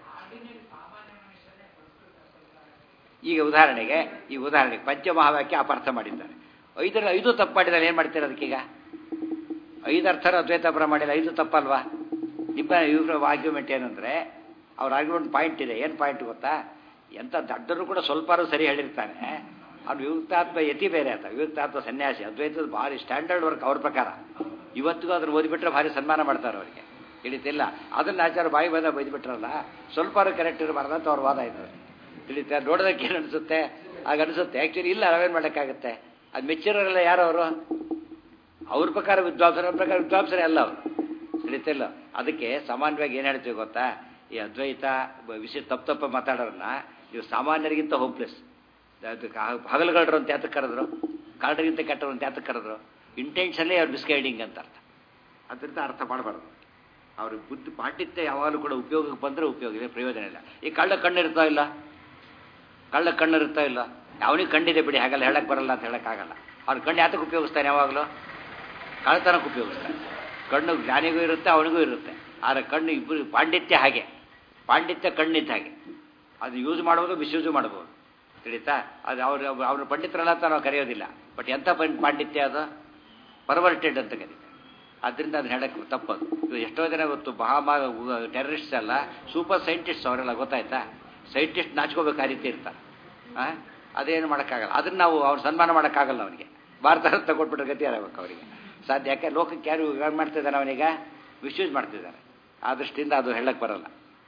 ಈಗ ಉದಾಹರಣೆಗೆ ಈ ಉದಾಹರಣೆಗೆ ಪಂಚಮಹಾವಾಕ್ಯ ಅಪಾರ್ಥ ಮಾಡಿದ್ದಾರೆ ಐದರಲ್ಲಿ ಐದು ತಪ್ಪು ಮಾಡಿದ್ದಾರೆ ಏನು ಮಾಡ್ತೀರ ಅದಕ್ಕೀಗ ಐದು ಅರ್ಥರ ಅದ್ವೈತ ಪರ ಮಾಡಿಲ್ಲ ಐದು ತಪ್ಪಲ್ವಾ ನಿಮ್ಮ ಇವ್ರ ಆರ್ಗ್ಯುಮೆಂಟ್ ಏನಂದ್ರೆ ಅವ್ರ ಆರ್ಗ್ಯುಮೆಂಟ್ ಪಾಯಿಂಟ್ ಇದೆ ಏನು ಪಾಯಿಂಟ್ ಗೊತ್ತಾ ಎಂಥ ದಡ್ಡರು ಕೂಡ ಸ್ವಲ್ಪಾರು ಸರಿ ಹೇಳಿರ್ತಾನೆ ಅವ್ನು ವಿಯುಕ್ತಾತ್ಮ ಯತಿ ಬೇರೆ ಆತ ವಿಯುಕ್ತಾತ್ಮ ಸನ್ಯಾಸಿ ಅದ್ವೈತದ ಭಾರಿ ಸ್ಟ್ಯಾಂಡರ್ಡ್ ವರ್ಕ್ ಅವ್ರ ಪ್ರಕಾರ ಇವತ್ತಿಗೂ ಅದ್ರ ಓದಿಬಿಟ್ರೆ ಭಾರಿ ಸನ್ಮಾನ ಮಾಡ್ತಾರೆ ಅವರಿಗೆ ತಿಳಿತಿಲ್ಲ ಅದನ್ನ ಆಚಾರ ಬಾಯಿ ಬಂದ ಬೈದ್ಬಿಟ್ರಲ್ಲ ಸ್ವಲ್ಪಾರು ಕರೆಕ್ಟ್ ಇರಬಾರ್ದು ಅಂತ ಅವ್ರ ವಾದ ಇದ್ದಾರೆ ತಿಳಿತಾ ನೋಡೋದಕ್ಕೆ ಏನು ಅನಿಸುತ್ತೆ ಆಗ ಅನಿಸುತ್ತೆ ಆ್ಯಕ್ಚುಲಿ ಇಲ್ಲ ನಾವೇನು ಮಾಡೋಕ್ಕಾಗುತ್ತೆ ಅದು ಮೆಚ್ಚಿರೋರೆಲ್ಲ ಯಾರು ಅವರು ಅವ್ರ ಪ್ರಕಾರ ವಿದ್ವಾಂಸರ ಅವ್ರ ಪ್ರಕಾರ ವಿದ್ವಾಂಸರೇ ಅಲ್ಲ ಅವರು ತಿಳಿತಿಲ್ಲ ಅದಕ್ಕೆ ಸಾಮಾನ್ಯವಾಗಿ ಏನು ಹೇಳ್ತೀವಿ ಗೊತ್ತಾ ಈ ಅದ್ವೈತ ವಿಷಯ ತಪ್ಪು ತಪ್ಪ ಮಾತಾಡೋರನ್ನ ನೀವು ಸಾಮಾನ್ಯರಿಗಿಂತ ಹೋಪ್ಲೆಸ್ ಹಗಲುಗಳ್ರು ಅಂತ ಯಾತಕ್ಕೆ ಕರೆದ್ರು ಕಾಲ್ರಿಗಿಂತ ಕೆಟ್ಟರು ಅಂತ ಯಾತಕ್ಕೆ ಕರೆದ್ರು ಇಂಟೆನ್ಷನ್ಲೇ ಅವ್ರು ಮಿಸ್ಗೈಡಿಂಗ್ ಅಂತ ಅರ್ಥ ಅದರಿಂದ ಅರ್ಥ ಮಾಡಬಾರ್ದು ಅವ್ರ ಬುದ್ಧಿ ಪಾಂಡಿತ್ಯ ಯಾವಾಗಲೂ ಕೂಡ ಉಪಯೋಗಕ್ಕೆ ಬಂದರೆ ಉಪಯೋಗ ಇದೆ ಪ್ರಯೋಜನ ಇಲ್ಲ ಈ ಕಳ್ಳ ಕಣ್ಣು ಇರ್ತಾ ಇಲ್ಲ ಕಳ್ಳ ಕಣ್ಣು ಇರ್ತಾ ಇಲ್ಲ ಅವನಿಗೆ ಕಣ್ಣಿದೆ ಬಿಡಿ ಹಾಗೆಲ್ಲ ಹೇಳಕ್ಕೆ ಬರಲ್ಲ ಅಂತ ಹೇಳೋಕ್ಕಾಗಲ್ಲ ಅವ್ನು ಕಣ್ಣು ಯಾತಕ್ಕೆ ಉಪಯೋಗಿಸ್ತಾನೆ ಯಾವಾಗಲೂ ಕಳ್ಳತನಕ್ಕೆ ಉಪಯೋಗಿಸ್ತಾನೆ ಕಣ್ಣು ಜ್ಞಾನಿಗೂ ಇರುತ್ತೆ ಅವನಿಗೂ ಇರುತ್ತೆ ಆದರೆ ಕಣ್ಣು ಇಬ್ಬರು ಪಾಂಡಿತ್ಯ ಹಾಗೆ ಪಾಂಡಿತ್ಯ ಕಣ್ಣಿದ್ದ ಹಾಗೆ ಅದು ಯೂಸ್ ಮಾಡ್ಬೋದು ಮಿಸ್ಯೂಸು ಮಾಡ್ಬೋದು ತಿಳಿತಾ ಅದು ಅವ್ರು ಅವ್ರ ಪಂಡಿತರಲ್ಲ ಅಂತ ನಾವು ಕರೆಯೋದಿಲ್ಲ ಬಟ್ ಎಂಥ ಪಾಂಡಿತ್ಯ ಅದು ಪರ್ವರ್ಟೆಡ್ ಅಂತ ಕರೀತಾರೆ ಅದರಿಂದ ಅದನ್ನ ಹೇಳಕ್ಕೆ ತಪ್ಪದು ಇದು ಎಷ್ಟೋ ಜನ ಗೊತ್ತು ಮಹಾಮಾ ಟೆರರಿಸ್ಟ್ ಅಲ್ಲ ಸೂಪರ್ ಸೈಂಟಿಸ್ಟ್ ಅವರೆಲ್ಲ ಗೊತ್ತಾಯ್ತಾ ಸೈಂಟಿಸ್ಟ್ ನಾಚ್ಕೋಬೇಕು ಆ ರೀತಿ ಇರ್ತಾರೆ ಹಾಂ ಅದೇನು ಮಾಡೋಕ್ಕಾಗಲ್ಲ ಅದನ್ನ ನಾವು ಅವ್ನು ಸನ್ಮಾನ ಮಾಡೋಕ್ಕಾಗಲ್ಲ ಅವನಿಗೆ ಭಾರತ ರತ್ನ ಕೊಟ್ಬಿಟ್ರೆ ಗತಿ ಆಗಬೇಕು ಅವರಿಗೆ ಸಾಧ್ಯ ಯಾಕೆ ಲೋಕಕ್ಕೆ ಯಾರು ಏನು ಮಾಡ್ತಿದ್ದಾನೆ ಅವನೀಗ ಮಿಸ್ಯೂಸ್ ಮಾಡ್ತಿದ್ದಾರೆ ಆ ದೃಷ್ಟಿಯಿಂದ ಅದು ಹೇಳಕ್ಕೆ ಬರಲ್ಲ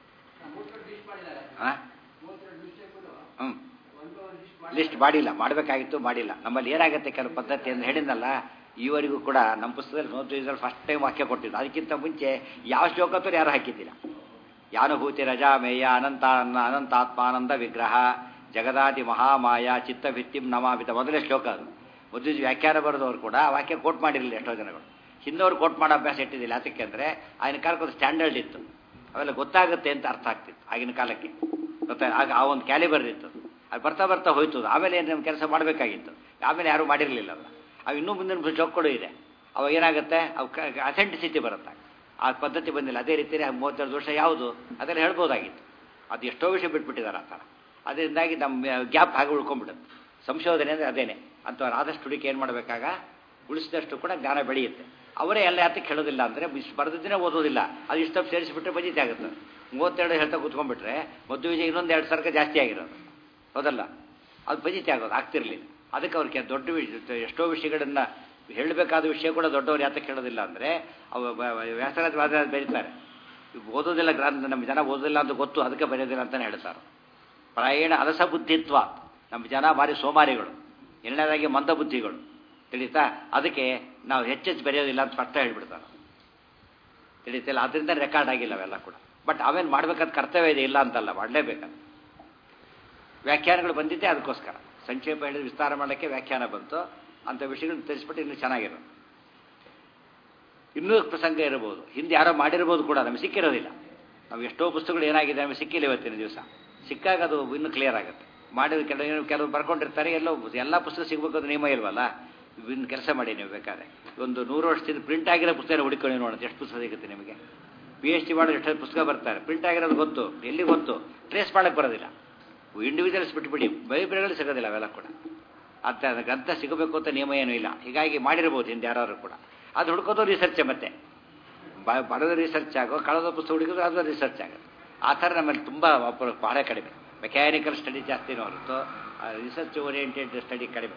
ಹಾಂ ಹ್ಞೂ ಲಿಸ್ಟ್ ಮಾಡಿಲ್ಲ ಮಾಡಬೇಕಾಗಿತ್ತು ಮಾಡಿಲ್ಲ ನಮ್ಮಲ್ಲಿ ಏನಾಗುತ್ತೆ ಕೆಲವು ಪದ್ಧತಿ ಅಂತ ಹೇಳಿದ್ನಲ್ಲ ಈವರೆಗೂ ಕೂಡ ನಮ್ಮ ಪುಸ್ತಕದಲ್ಲಿ ನೋಡ್ತಿದ್ರಲ್ಲಿ ಫಸ್ಟ್ ಟೈಮ್ ವಾಕ್ಯ ಕೊಟ್ಟಿದ್ದು ಅದಕ್ಕಿಂತ ಮುಂಚೆ ಯಾವ ಶ್ಲೋಕತ್ತೂ ಯಾರು ಹಾಕಿದ್ದಿಲ್ಲ ಯಾನುಭೂತಿ ರಜಾಮೇಯ ಅನಂತ ಅನಂತಾತ್ಮಾನಂದ ವಿಗ್ರಹ ಜಗದಾದಿ ಮಹಾಮಾಯ ಚಿತ್ತಭಿತ್ತಿಂ ನಮಾಮಿತ ಮೊದಲೇ ಶ್ಲೋಕ ಅದು ಮೊದಲು ವ್ಯಾಖ್ಯಾನ ಬರೆದವರು ಕೂಡ ಆ ವಾಕ್ಯ ಕೋಟ್ ಮಾಡಿರಲಿಲ್ಲ ಎಷ್ಟೋ ಜನಗಳು ಹಿಂದವ್ರು ಕೋಟ್ ಮಾಡೋ ಅಭ್ಯಾಸ ಇಟ್ಟಿದ್ದಿಲ್ಲ ಯಾತಕ್ಕೆ ಅಂದರೆ ಆಗಿನ ಕಾಲಕ್ಕೆ ಒಂದು ಸ್ಟ್ಯಾಂಡರ್ಡ್ ಇತ್ತು ಅವೆಲ್ಲ ಗೊತ್ತಾಗುತ್ತೆ ಅಂತ ಅರ್ಥ ಆಗ್ತಿತ್ತು ಆಗಿನ ಕಾಲಕ್ಕೆ ಗೊತ್ತಾ ಆಗ ಆ ಒಂದು ಕ್ಯಾಲಿಬರ್ ಇತ್ತು ಅದು ಬರ್ತಾ ಬರ್ತಾ ಹೋಯ್ತು ಆಮೇಲೆ ಏನು ನಮ್ಮ ಕೆಲಸ ಮಾಡಬೇಕಾಗಿತ್ತು ಆಮೇಲೆ ಯಾರೂ ಮಾಡಿರಲಿಲ್ಲ ಅಲ್ಲ ಅವು ಇನ್ನೂ ಮುಂದಿನ ಚೌಕಡು ಇದೆ ಅವಾಗ ಏನಾಗುತ್ತೆ ಅವು ಅಥೆಂಟಿಸಿಟಿ ಬರುತ್ತೆ ಆ ಪದ್ಧತಿ ಬಂದಿಲ್ಲ ಅದೇ ರೀತಿ ಮೂವತ್ತೆರಡು ವರ್ಷ ಯಾವುದು ಅದೆಲ್ಲ ಹೇಳ್ಬೋದಾಗಿತ್ತು ಅದು ಎಷ್ಟೋ ವಿಷಯ ಬಿಟ್ಬಿಟ್ಟಿದ್ದಾರೆ ಆ ಥರ ಅದರಿಂದಾಗಿ ನಮ್ಮ ಗ್ಯಾಪ್ ಹಾಗೆ ಉಳ್ಕೊಂಡ್ಬಿಡುತ್ತೆ ಸಂಶೋಧನೆ ಅಂದರೆ ಅದೇನೆ ಅಂಥವ್ರು ಆದಷ್ಟು ಹುಡುಕಿ ಏನು ಮಾಡಬೇಕಾಗ ಉಳಿಸಿದಷ್ಟು ಕೂಡ ಜ್ಞಾನ ಬೆಳೆಯುತ್ತೆ ಅವರೇ ಎಲ್ಲ ಯಾತಕ್ಕೆ ಹೇಳೋದಿಲ್ಲ ಅಂದರೆ ಬರೆದಿದ್ದನೇ ಓದೋದಿಲ್ಲ ಅದು ಇಷ್ಟೊತ್ತು ಸೇರಿಸಿಬಿಟ್ರೆ ಬಜಿತೆ ಆಗುತ್ತೆ ಮೂವತ್ತೆರಡು ಹೇಳ್ತಾ ಕೂತ್ಕೊಂಡ್ಬಿಟ್ರೆ ಮದುವೆಗೆ ಇನ್ನೊಂದು ಎರಡು ಸರ್ಕ ಜಾಸ್ತಿ ಆಗಿರೋದು ಹೌದಲ್ಲ ಅದು ಬಜಿತೆ ಆಗೋದು ಆಗ್ತಿರ್ಲಿಲ್ಲ ಅದಕ್ಕೆ ಅವ್ರಿಗೆ ದೊಡ್ಡ ವಿಷಯ ಎಷ್ಟೋ ವಿಷಯಗಳನ್ನು ಹೇಳಬೇಕಾದ ವಿಷಯ ಕೂಡ ದೊಡ್ಡವ್ರು ಯಾತಕ್ಕೆ ಹೇಳೋದಿಲ್ಲ ಅಂದರೆ ಅವು ವ್ಯಾಸರಾಜ ವಾದ ಬೆರೀತಾರೆ ಓದೋದಿಲ್ಲ ಗ್ರಂಥ ನಮ್ಮ ಜನ ಓದೋದಿಲ್ಲ ಅಂತ ಗೊತ್ತು ಅದಕ್ಕೆ ಬರೆಯೋದಿಲ್ಲ ಅಂತಲೇ ಹೇಳ್ತಾರೆ ಪ್ರಾಯಣ ಅಲಸ ಬುದ್ಧಿತ್ವ ನಮ್ಮ ಜನ ಭಾರಿ ಸೋಮಾರಿಗಳು ಎರಡನೇದಾಗಿ ಮಂದ ಬುದ್ಧಿಗಳು ತಿಳಿತಾ ಅದಕ್ಕೆ ನಾವು ಹೆಚ್ಚೆಚ್ಚು ಬೆರೆಯೋದಿಲ್ಲ ಅಂತ ಸ್ಪಷ್ಟ ಹೇಳ್ಬಿಡ್ತಾರೆ ತಿಳಿತಿಲ್ಲ ಅದರಿಂದ ರೆಕಾರ್ಡ್ ಆಗಿಲ್ಲ ಅವೆಲ್ಲ ಕೂಡ ಬಟ್ ಆಮೇಲೆ ಮಾಡ್ಬೇಕಾದ ಕರ್ತವ್ಯ ಇದೆ ಇಲ್ಲ ಅಂತಲ್ಲ ಮಾಡಲೇಬೇಕಂತ ವ್ಯಾಖ್ಯಾನಗಳು ಬಂದಿದ್ದೆ ಅದಕ್ಕೋಸ್ಕರ ಸಂಕ್ಷೇಪ ಹೇಳಿದ ವಿಸ್ತಾರ ಮಾಡೋಕ್ಕೆ ವ್ಯಾಖ್ಯಾನ ಬಂತು ಅಂಥ ವಿಷಯಗಳನ್ನ ತಿಳಿಸ್ಬಿಟ್ಟು ಇನ್ನೂ ಚೆನ್ನಾಗಿರೋದು ಇನ್ನೂ ಪ್ರಸಂಗ ಇರಬಹುದು ಹಿಂದೆ ಯಾರೋ ಮಾಡಿರ್ಬೋದು ಕೂಡ ನಮಗೆ ಸಿಕ್ಕಿರೋದಿಲ್ಲ ನಾವು ಎಷ್ಟೋ ಪುಸ್ತಕಗಳು ಏನಾಗಿದೆ ನಮಗೆ ಸಿಕ್ಕಿಲ್ಲ ಇವತ್ತಿನ ದಿವಸ ಸಿಕ್ಕಾಗ ಅದು ಇನ್ನೂ ಕ್ಲಿಯರ್ ಆಗುತ್ತೆ ಮಾಡಿದ ಕೆಲವು ಕೆಲವು ಬರ್ಕೊಂಡಿರ್ತಾರೆ ಎಲ್ಲೋ ಎಲ್ಲ ಪುಸ್ತಕ ಸಿಗಬೇಕು ಅದು ನಿಯಮ ಇಲ್ವಲ್ಲ ಇನ್ನು ಕೆಲಸ ಮಾಡಿ ನೀವು ಬೇಕಾದ್ರೆ ಒಂದು ನೂರು ವರ್ಷದಿಂದ ಪ್ರಿಂಟ್ ಆಗಿರೋ ಪುಸ್ತಕ ಹುಡುಕೊಂಡು ನೋಡೋದು ಎಷ್ಟು ಪುಸ್ತಕ ಸಿಗುತ್ತೆ ನಿಮಗೆ ಪಿ ಎಚ್ ಡಿ ಮಾಡೋದು ಎಷ್ಟು ಪುಸ್ತಕ ಬರ್ತಾರೆ ಪ್ರಿಂಟ್ ಆಗಿರೋದು ಗೊತ್ತು ಎಲ್ಲಿ ಗೊತ್ತು ಟ್ರೇಸ್ ಮಾಡೋಕ್ಕೆ ಬರೋದಿಲ್ಲ ಇಂಡಿವಿಜುವಲ್ಸ್ ಬಿಟ್ಬಿಡಿ ಬೈಬ್ರಗಳು ಸಿಗೋದಿಲ್ಲ ಅವೆಲ್ಲ ಕೂಡ ಅಂತ ಗ್ರಂಥ ಸಿಗಬೇಕು ಅಂತ ನಿಯಮ ಏನೂ ಇಲ್ಲ ಹೀಗಾಗಿ ಮಾಡಿರ್ಬೋದು ಹಿಂದೆ ಯಾರು ಕೂಡ ಅದು ಹುಡ್ಕೋದು ರಿಸರ್ಚೇ ಮತ್ತೆ ಬರೋದು ರಿಸರ್ಚ್ ಆಗೋ ಕಳೆದ ಪುಸ್ತಕ ಹುಡುಕಿದ್ರು ಅದು ರಿಸರ್ಚ್ ಆಗೋದು ಆ ಥರ ನಮ್ಮಲ್ಲಿ ತುಂಬ ಬಹಳ ಕಡಿಮೆ ಮೆಕ್ಯಾನಿಕಲ್ ಸ್ಟಡಿ ಜಾಸ್ತಿನೂ ಹೊರತು ರಿಸರ್ಚ್ ಓರಿಯೆಂಟೆಡ್ ಸ್ಟಡಿ ಕಡಿಮೆ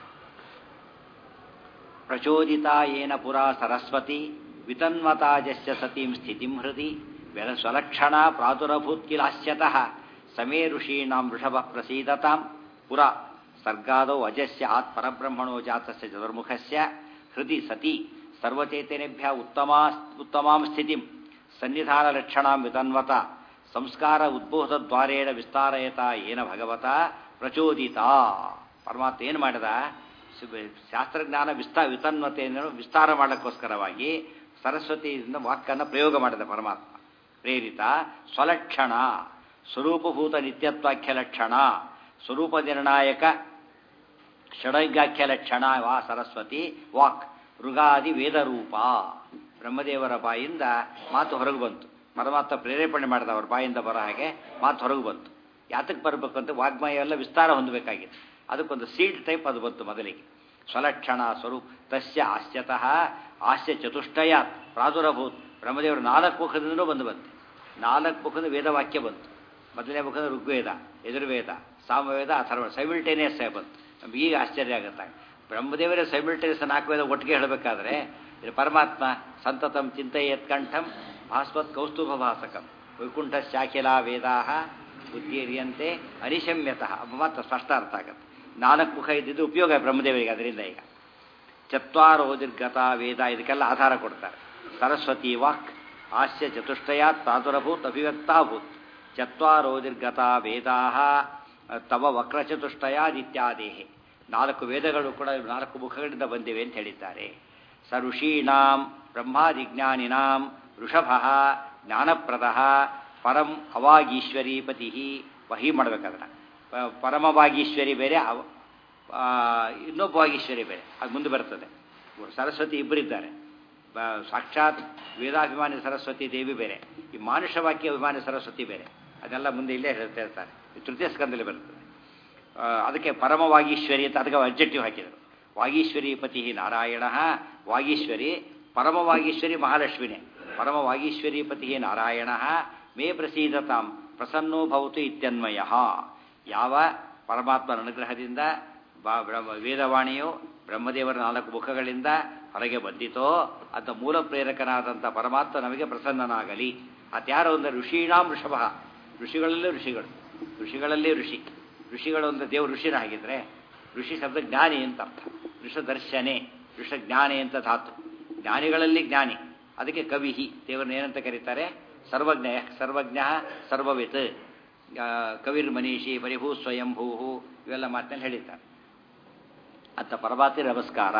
ಪ್ರಚೋದಿತ ಏನ ಪುರಾ ಸರಸ್ವತಿ ವಿತನ್ವತಾಜಸ್ಯ ಸತೀಂ ಸ್ಥಿತಿಂ ಹೃದಿ ವ್ಯರ ಸ್ವಲಕ್ಷಣ ಪ್ರಾದುರಭೂತ್ಕಿಲಾಸ್ಯತಃ ಸಮೇ ಋಷೀಣಾಂ ವೃಷಭ ಪ್ರಸೀದತಾಂ ಪುರ ಸರ್ಗಾದೌ ಅಜಸ್ಯ ಆತ್ ಪರಬ್ರಹ್ಮಣೋ ಜಾತಸ್ಯ ಚತುರ್ಮುಖಸ್ಯ ಹೃದಿ ಸತಿ ಸರ್ವಚೇತನೆಭ್ಯ ಉತ್ತಮಾ ಉತ್ತಮಾಂ ಸ್ಥಿತಿಂ ಸನ್ನಿಧಾನ ಲಕ್ಷಣಾಂ ವಿತನ್ವತ ಸಂಸ್ಕಾರ ಉದ್ಬೋಧ ದ್ವಾರೇಣ ವಿಸ್ತಾರಯತ ಏನ ಭಗವತ ಪ್ರಚೋದಿತ ಪರಮಾತ್ಮ ಏನು ಮಾಡಿದ ಶಾಸ್ತ್ರಜ್ಞಾನ ವಿಸ್ತಾ ವಿತನ್ವತೆಯನ್ನು ವಿಸ್ತಾರ ಮಾಡಕ್ಕೋಸ್ಕರವಾಗಿ ಸರಸ್ವತಿಯಿಂದ ವಾಕ್ಕನ್ನು ಪ್ರಯೋಗ ಮಾಡಿದ ಪರಮಾತ್ಮ ಪ್ರೇರಿತ ಸ್ವಲಕ್ಷಣ ಸ್ವರೂಪಭೂತ ನಿತ್ಯತ್ವಾಖ್ಯ ಲಕ್ಷಣ ಸ್ವರೂಪ ನಿರ್ಣಾಯಕ ಷಡೈಗಾಖ್ಯ ಲಕ್ಷಣ ವಾ ಸರಸ್ವತಿ ವಾಕ್ ಋಗಾದಿ ವೇದರೂಪ ಬ್ರಹ್ಮದೇವರ ಬಾಯಿಂದ ಮಾತು ಹೊರಗೆ ಬಂತು ಪರಮಾತ್ಮ ಪ್ರೇರೇಪಣೆ ಮಾಡಿದ ಅವ್ರ ಬಾಯಿಂದ ಬರೋ ಹಾಗೆ ಮಾತು ಹೊರಗೆ ಬಂತು ಯಾತಕ್ಕೆ ಬರಬೇಕು ಅಂತ ವಾಗ್ಮಯ ಎಲ್ಲ ವಿಸ್ತಾರ ಹೊಂದಬೇಕಾಗಿದೆ ಅದಕ್ಕೊಂದು ಸೀಡ್ ಟೈಪ್ ಅದು ಬಂತು ಮೊದಲಿಗೆ ಸ್ವಲಕ್ಷಣ ಸ್ವರೂಪ ತಸ್ಯ ಹಾಸ್ಯತಃ ಹಾಸ್ಯ ಚತುಷ್ಟಯ ಪ್ರಾದುರಭೂತ್ ಬ್ರಹ್ಮದೇವರು ನಾಲ್ಕು ಮುಖದಿಂದಲೂ ಬಂದು ಬಂತು ನಾಲ್ಕು ಮುಖದ ವೇದವಾಕ್ಯ ಬಂತು ಮೊದಲನೇ ಮುಖದ ಋಗ್ವೇದ ಎದುರ್ವೇದ ಸಾಮವೇದ ಅಥರ್ವ ಸೈಮಿಲ್ಟೇನಿಯಸ್ ಆಗಿ ಬಂತು ನಮ್ಗೆ ಈಗ ಆಶ್ಚರ್ಯ ಆಗುತ್ತೆ ಬ್ರಹ್ಮದೇವರೇ ಸೈಮಿಲ್ಟೇನಿಯಸ್ ನಾಲ್ಕು ವೇದ ಒಟ್ಟಿಗೆ ಹೇಳಬೇಕಾದ್ರೆ ಇದು ಪರಮಾತ್ಮ ಸಂತತಂ ಚಿಂತೆಯತ್ ಕಂಠಂ ಭಾಸ್ವತ್ ಕೌಸ್ತುಭ ಭಾಸಕಂ ವೈಕುಂಠ ಶಾಖಿಲಾ ವೇದಾ ಬುದ್ಧಿರಿಯಂತೆ ಅನಿಶಮ್ಯತಃ ಮಾತ್ರ ಸ್ಪಷ್ಟ ಅರ್ಥ ಆಗುತ್ತೆ ನಾಲ್ಕು ಮುಖ ಇದ್ದಿದ್ದು ಉಪಯೋಗ ಬ್ರಹ್ಮದೇವರಿಗೆ ಅದರಿಂದ ಈಗ ಚತ್ವಾರೋದಿರ್ಗತ ವೇದ ಇದಕ್ಕೆಲ್ಲ ಆಧಾರ ಕೊಡ್ತಾರೆ ಸರಸ್ವತಿ ವಾಕ್ ಹಾಸ್ಯ ಚತುಷ್ಟಯಾತ್ ಪ್ರಾದುರಭೂತ್ ಅಭಿವ್ಯಕ್ತಾಭೂತ್ ಚತ್ವಾರೋದಿರ್ಗತ ವೇದಾ ತವ ವಕ್ರಚತುಷ್ಟಯಾದಿತ್ಯಾದೇಹೆ ನಾಲ್ಕು ವೇದಗಳು ಕೂಡ ನಾಲ್ಕು ಮುಖಗಳಿಂದ ಬಂದಿವೆ ಅಂತ ಹೇಳಿದ್ದಾರೆ ಸ ಋಷೀಣಾಂ ಬ್ರಹ್ಮಾದಿಜ್ಞಾನಿನಾಂ ಋಷಭ ಜ್ಞಾನಪ್ರದ ಪರಂ ಅವಾಗೀಶ್ವರೀಪತಿ ವಹಿ ಮಾಡ್ಬೇಕಾದ್ರೆ ಪರಮವಾಗೀಶ್ವರಿ ಬೇರೆ ಅವ ಇನ್ನೊಬ್ಬ ವಾಗೀಶ್ವರಿ ಬೇರೆ ಅದು ಮುಂದೆ ಬರ್ತದೆ ಸರಸ್ವತಿ ಇಬ್ಬರಿದ್ದಾರೆ ಸಾಕ್ಷಾತ್ ವೇದಾಭಿಮಾನಿ ಸರಸ್ವತಿ ದೇವಿ ಬೇರೆ ಈ ಮಾನುಷ ವಾಕ್ಯ ಅಭಿಮಾನಿ ಸರಸ್ವತಿ ಬೇರೆ ಅದೆಲ್ಲ ಮುಂದೆ ಇಲ್ಲೇ ಹೇಳ್ತಾ ಇರ್ತಾರೆ ತೃತೀಯ ಸ್ಕಂದಲ್ಲಿ ಬರ್ತದೆ ಅದಕ್ಕೆ ಪರಮವಾಗೀಶ್ವರಿ ಅಂತ ಅದಕ್ಕೆ ಅಬ್ಜೆಕ್ಟಿವ್ ಹಾಕಿದರು ವಾಗೀಶ್ವರಿ ಪತಿ ನಾರಾಯಣ ವಾಗೀಶ್ವರಿ ಪರಮವಾಗೀಶ್ವರಿ ಮಹಾಲಕ್ಷ್ಮಿನೇ ಪರಮವಾಗೀಶ್ವರಿ ಪತಿ ನಾರಾಯಣ ಮೇ ಪ್ರಸೀದತಾಂ ಪ್ರಸನ್ನೋ ಭವತು ಇತ್ಯನ್ವಯ ಯಾವ ಪರಮಾತ್ಮನ ಅನುಗ್ರಹದಿಂದ ವೇದವಾಣಿಯು ಬ್ರಹ್ಮದೇವರ ನಾಲ್ಕು ಮುಖಗಳಿಂದ ಹೊರಗೆ ಬಂದಿತೋ ಅಂತ ಮೂಲ ಪ್ರೇರಕನಾದಂಥ ಪರಮಾತ್ಮ ನಮಗೆ ಪ್ರಸನ್ನನಾಗಲಿ ಅತ್ಯಾರೋ ಒಂದು ಋಷೀಣಾಂ ಋಷಭ ಋಷಿಗಳಲ್ಲೇ ಋಷಿಗಳು ಋಷಿಗಳಲ್ಲೇ ಋಷಿ ಋಷಿಗಳು ಒಂದು ದೇವರು ಋಷಿನಾಗಿದ್ರೆ ಋಷಿ ಶಬ್ದ ಜ್ಞಾನಿ ಅಂತ ಅರ್ಥ ಋಷದರ್ಶನೆ ಋಷಜ್ಞಾನಿ ಅಂತ ಧಾತು ಜ್ಞಾನಿಗಳಲ್ಲಿ ಜ್ಞಾನಿ ಅದಕ್ಕೆ ಕವಿಹಿ ದೇವರನ್ನ ಏನಂತ ಕರೀತಾರೆ ಸರ್ವಜ್ಞ ಸರ್ವಜ್ಞ ಸರ್ವವಿತ್ ಕವಿರ್ ಮನೀಷಿ ಪರಿಭೂ ಸ್ವಯಂಭೂ ಇವೆಲ್ಲ ಮಾತನ್ನು ಹೇಳಿದ್ದಾರೆ ಅಂತ ಪರಮಾತ್ಮ ನಮಸ್ಕಾರ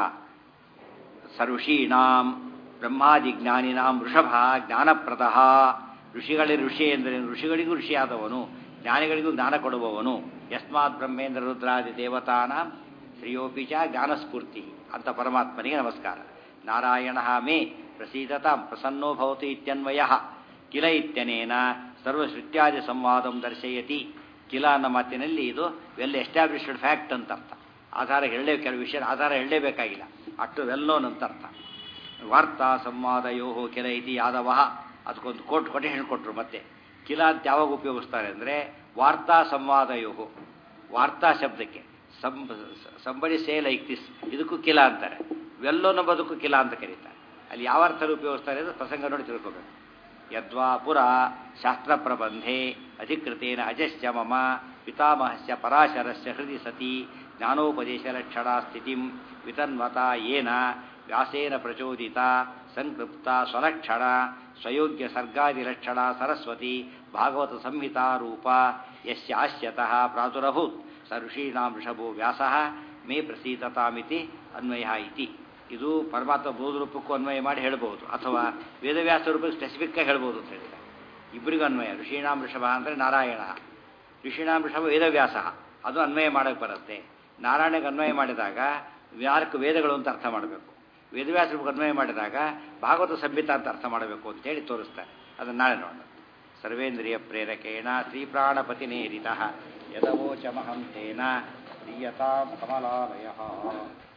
ಸರ್ಋಷೀಣಾಂ ಬ್ರಹ್ಮಾದಿಜ್ಞಾನಿನಾಂ ವೃಷಭ ಜ್ಞಾನಪ್ರದ ಋಷಿಗಳೇ ಋಷಿ ಎಂದರೆ ಋಷಿಗಳಿಗೂ ಋಷಿಯಾದವನು ಜ್ಞಾನಿಗಳಿಗೂ ಜ್ಞಾನ ಕೊಡುವವನು ಯಸ್ಮಾತ್ ಬ್ರಹ್ಮೇಂದ್ರ ರುದ್ರಾದಿ ದೇವತಾನಾಂ ಶ್ರೇಯೋಪಿ ಚ ಜ್ಞಾನಸ್ಫೂರ್ತಿ ಅಂತ ಪರಮಾತ್ಮನಿಗೆ ನಮಸ್ಕಾರ ನಾರಾಯಣ ಮೇ ಪ್ರಸೀದತಾಂ ಪ್ರಸನ್ನೋ ಭವತು ಇತ್ಯನ್ವಯ ಕಿಲ ಇತ್ಯನೇನ ಸರ್ವಸೃತ್ಯಾದಿ ಸಂವಾದಂ ದರ್ಶಯತಿ ಕಿಲ ಅನ್ನೋ ಮಾತಿನಲ್ಲಿ ಇದು ವೆಲ್ ಎಸ್ಟಾಬ್ಲಿಷ್ಡ್ ಫ್ಯಾಕ್ಟ್ ಅಂತ ಅರ್ಥ ಆಧಾರ ಹೇಳಲೇ ಕೆಲವು ವಿಷಯ ಆಧಾರ ಹೇಳಲೇಬೇಕಾಗಿಲ್ಲ ಅಷ್ಟು ವೆಲ್ ನೋನ್ ಅಂತ ಅರ್ಥ ವಾರ್ತಾ ಸಂವಾದಯೋ ಕೆಲ ಇತಿ ಯಾದವ ಅದಕ್ಕೊಂದು ಕೋಟ್ ಕೊಟೇಶನ್ ಕೊಟ್ಟರು ಮತ್ತೆ ಕಿಲ ಅಂತ ಯಾವಾಗ ಉಪಯೋಗಿಸ್ತಾರೆ ಅಂದರೆ ವಾರ್ತಾ ಸಂವಾದಯೋ ವಾರ್ತಾ ಶಬ್ದಕ್ಕೆ ಸಂಬಡಿ ಸೇ ಲೈಕ್ ದಿಸ್ ಇದಕ್ಕೂ ಕಿಲ ಅಂತಾರೆ ವೆಲ್ಲೋನ ಬದುಕು ಕಿಲ ಅಂತ ಕರೀತಾರೆ ಅಲ್ಲಿ ಯಾವ ಅರ್ಥ ಉಪಯೋಗಿಸ್ತಾರೆ ಅಂದರೆ ಪ್ರಸಂಗ ನೋಡಿ ತಿಳ್ಕೋಬೇಕು ಯದ್ವಾ ಪುರ ಶಾಸ್ತ್ರ ಪ್ರಬಂಧೆ ಅಧಿಕೃತೇನ ಅಜಶ್ಚ ಮಮ ಪಿತಾಮಹಸ್ಯ ಪರಾಶರಸ್ಯ ಹೃದಯ ಸತಿ ಜ್ಞಾನೋಪದೇಶ ಲಕ್ಷಣ ಸ್ಥಿತಿಂ ವಿತನ್ವತ ಏನ ವ್ಯಾಸೇನ ಪ್ರಚೋದಿತ ಸಂಕೃಪ್ತ ಸ್ವಲಕ್ಷಣ ಸ್ವಯೋಗ್ಯ ಸರ್ಗಾದಿಲಕ್ಷಣ ಸರಸ್ವತಿ ಭಾಗವತ ಸಂಹಿತಾ ರೂಪ ಯಸ್ಯಾಸ್ಯತಃ ಪ್ರಾದುರಭೂತ್ ಸ ಋಷೀಣಾಂ ಋಷಭೋ ವ್ಯಾಸ ಮೇ ಪ್ರಸೀತತಾಮಿತಿ ಅನ್ವಯ ಇತಿ ಇದು ಪರಮಾತ್ಮ ಬೋಧ ರೂಪಕ್ಕೂ ಅನ್ವಯ ಮಾಡಿ ಹೇಳ್ಬೋದು ಅಥವಾ ವೇದವ್ಯಾಸ ರೂಪಕ್ಕೆ ಸ್ಪೆಸಿಫಿಕ್ ಆಗಿ ಹೇಳ್ಬೋದು ಅಂತ ಹೇಳಿದ್ದಾರೆ ಇಬ್ಬರಿಗೂ ಅನ್ವಯ ಋಷೀಣಾಂ ಋಷಭ ಅಂದರೆ ನಾರಾಯಣ ಋಷೀಣಾಂ ಋಷಭ ವೇದವ್ಯಾಸ ಅದು ಅನ್ವಯ ಮಾಡಕ್ಕೆ ಬರುತ್ತೆ ನಾರಾಯಣಗೆ ಅನ್ವಯ ಮಾಡಿದಾಗ ನಾಲ್ಕು ವೇದಗಳು ಅಂತ ಅರ್ಥ ಮಾಡಬೇಕು ವೇದವ್ಯಾಸ ರೂಪಕ್ಕೆ ಅನ್ವಯ ಮಾಡಿದಾಗ ಭಾಗವತ ಸಂಹಿತ ಅಂತ ಅರ್ಥ ಮಾಡಬೇಕು ಅಂತೇಳಿ ತೋರಿಸ್ತಾರೆ ಅದನ್ನು ನಾಳೆ ನೋಡೋಣ ಸರ್ವೇಂದ್ರಿಯ ಪ್ರೇರಕೇಣ ಶ್ರೀಪ್ರಾಣಪತಿನೇರಿತ ಯದವೋಚಮಹಂ ತೇನ ಪ್ರಿಯತಾಂ ಕಮಲಾಲಯ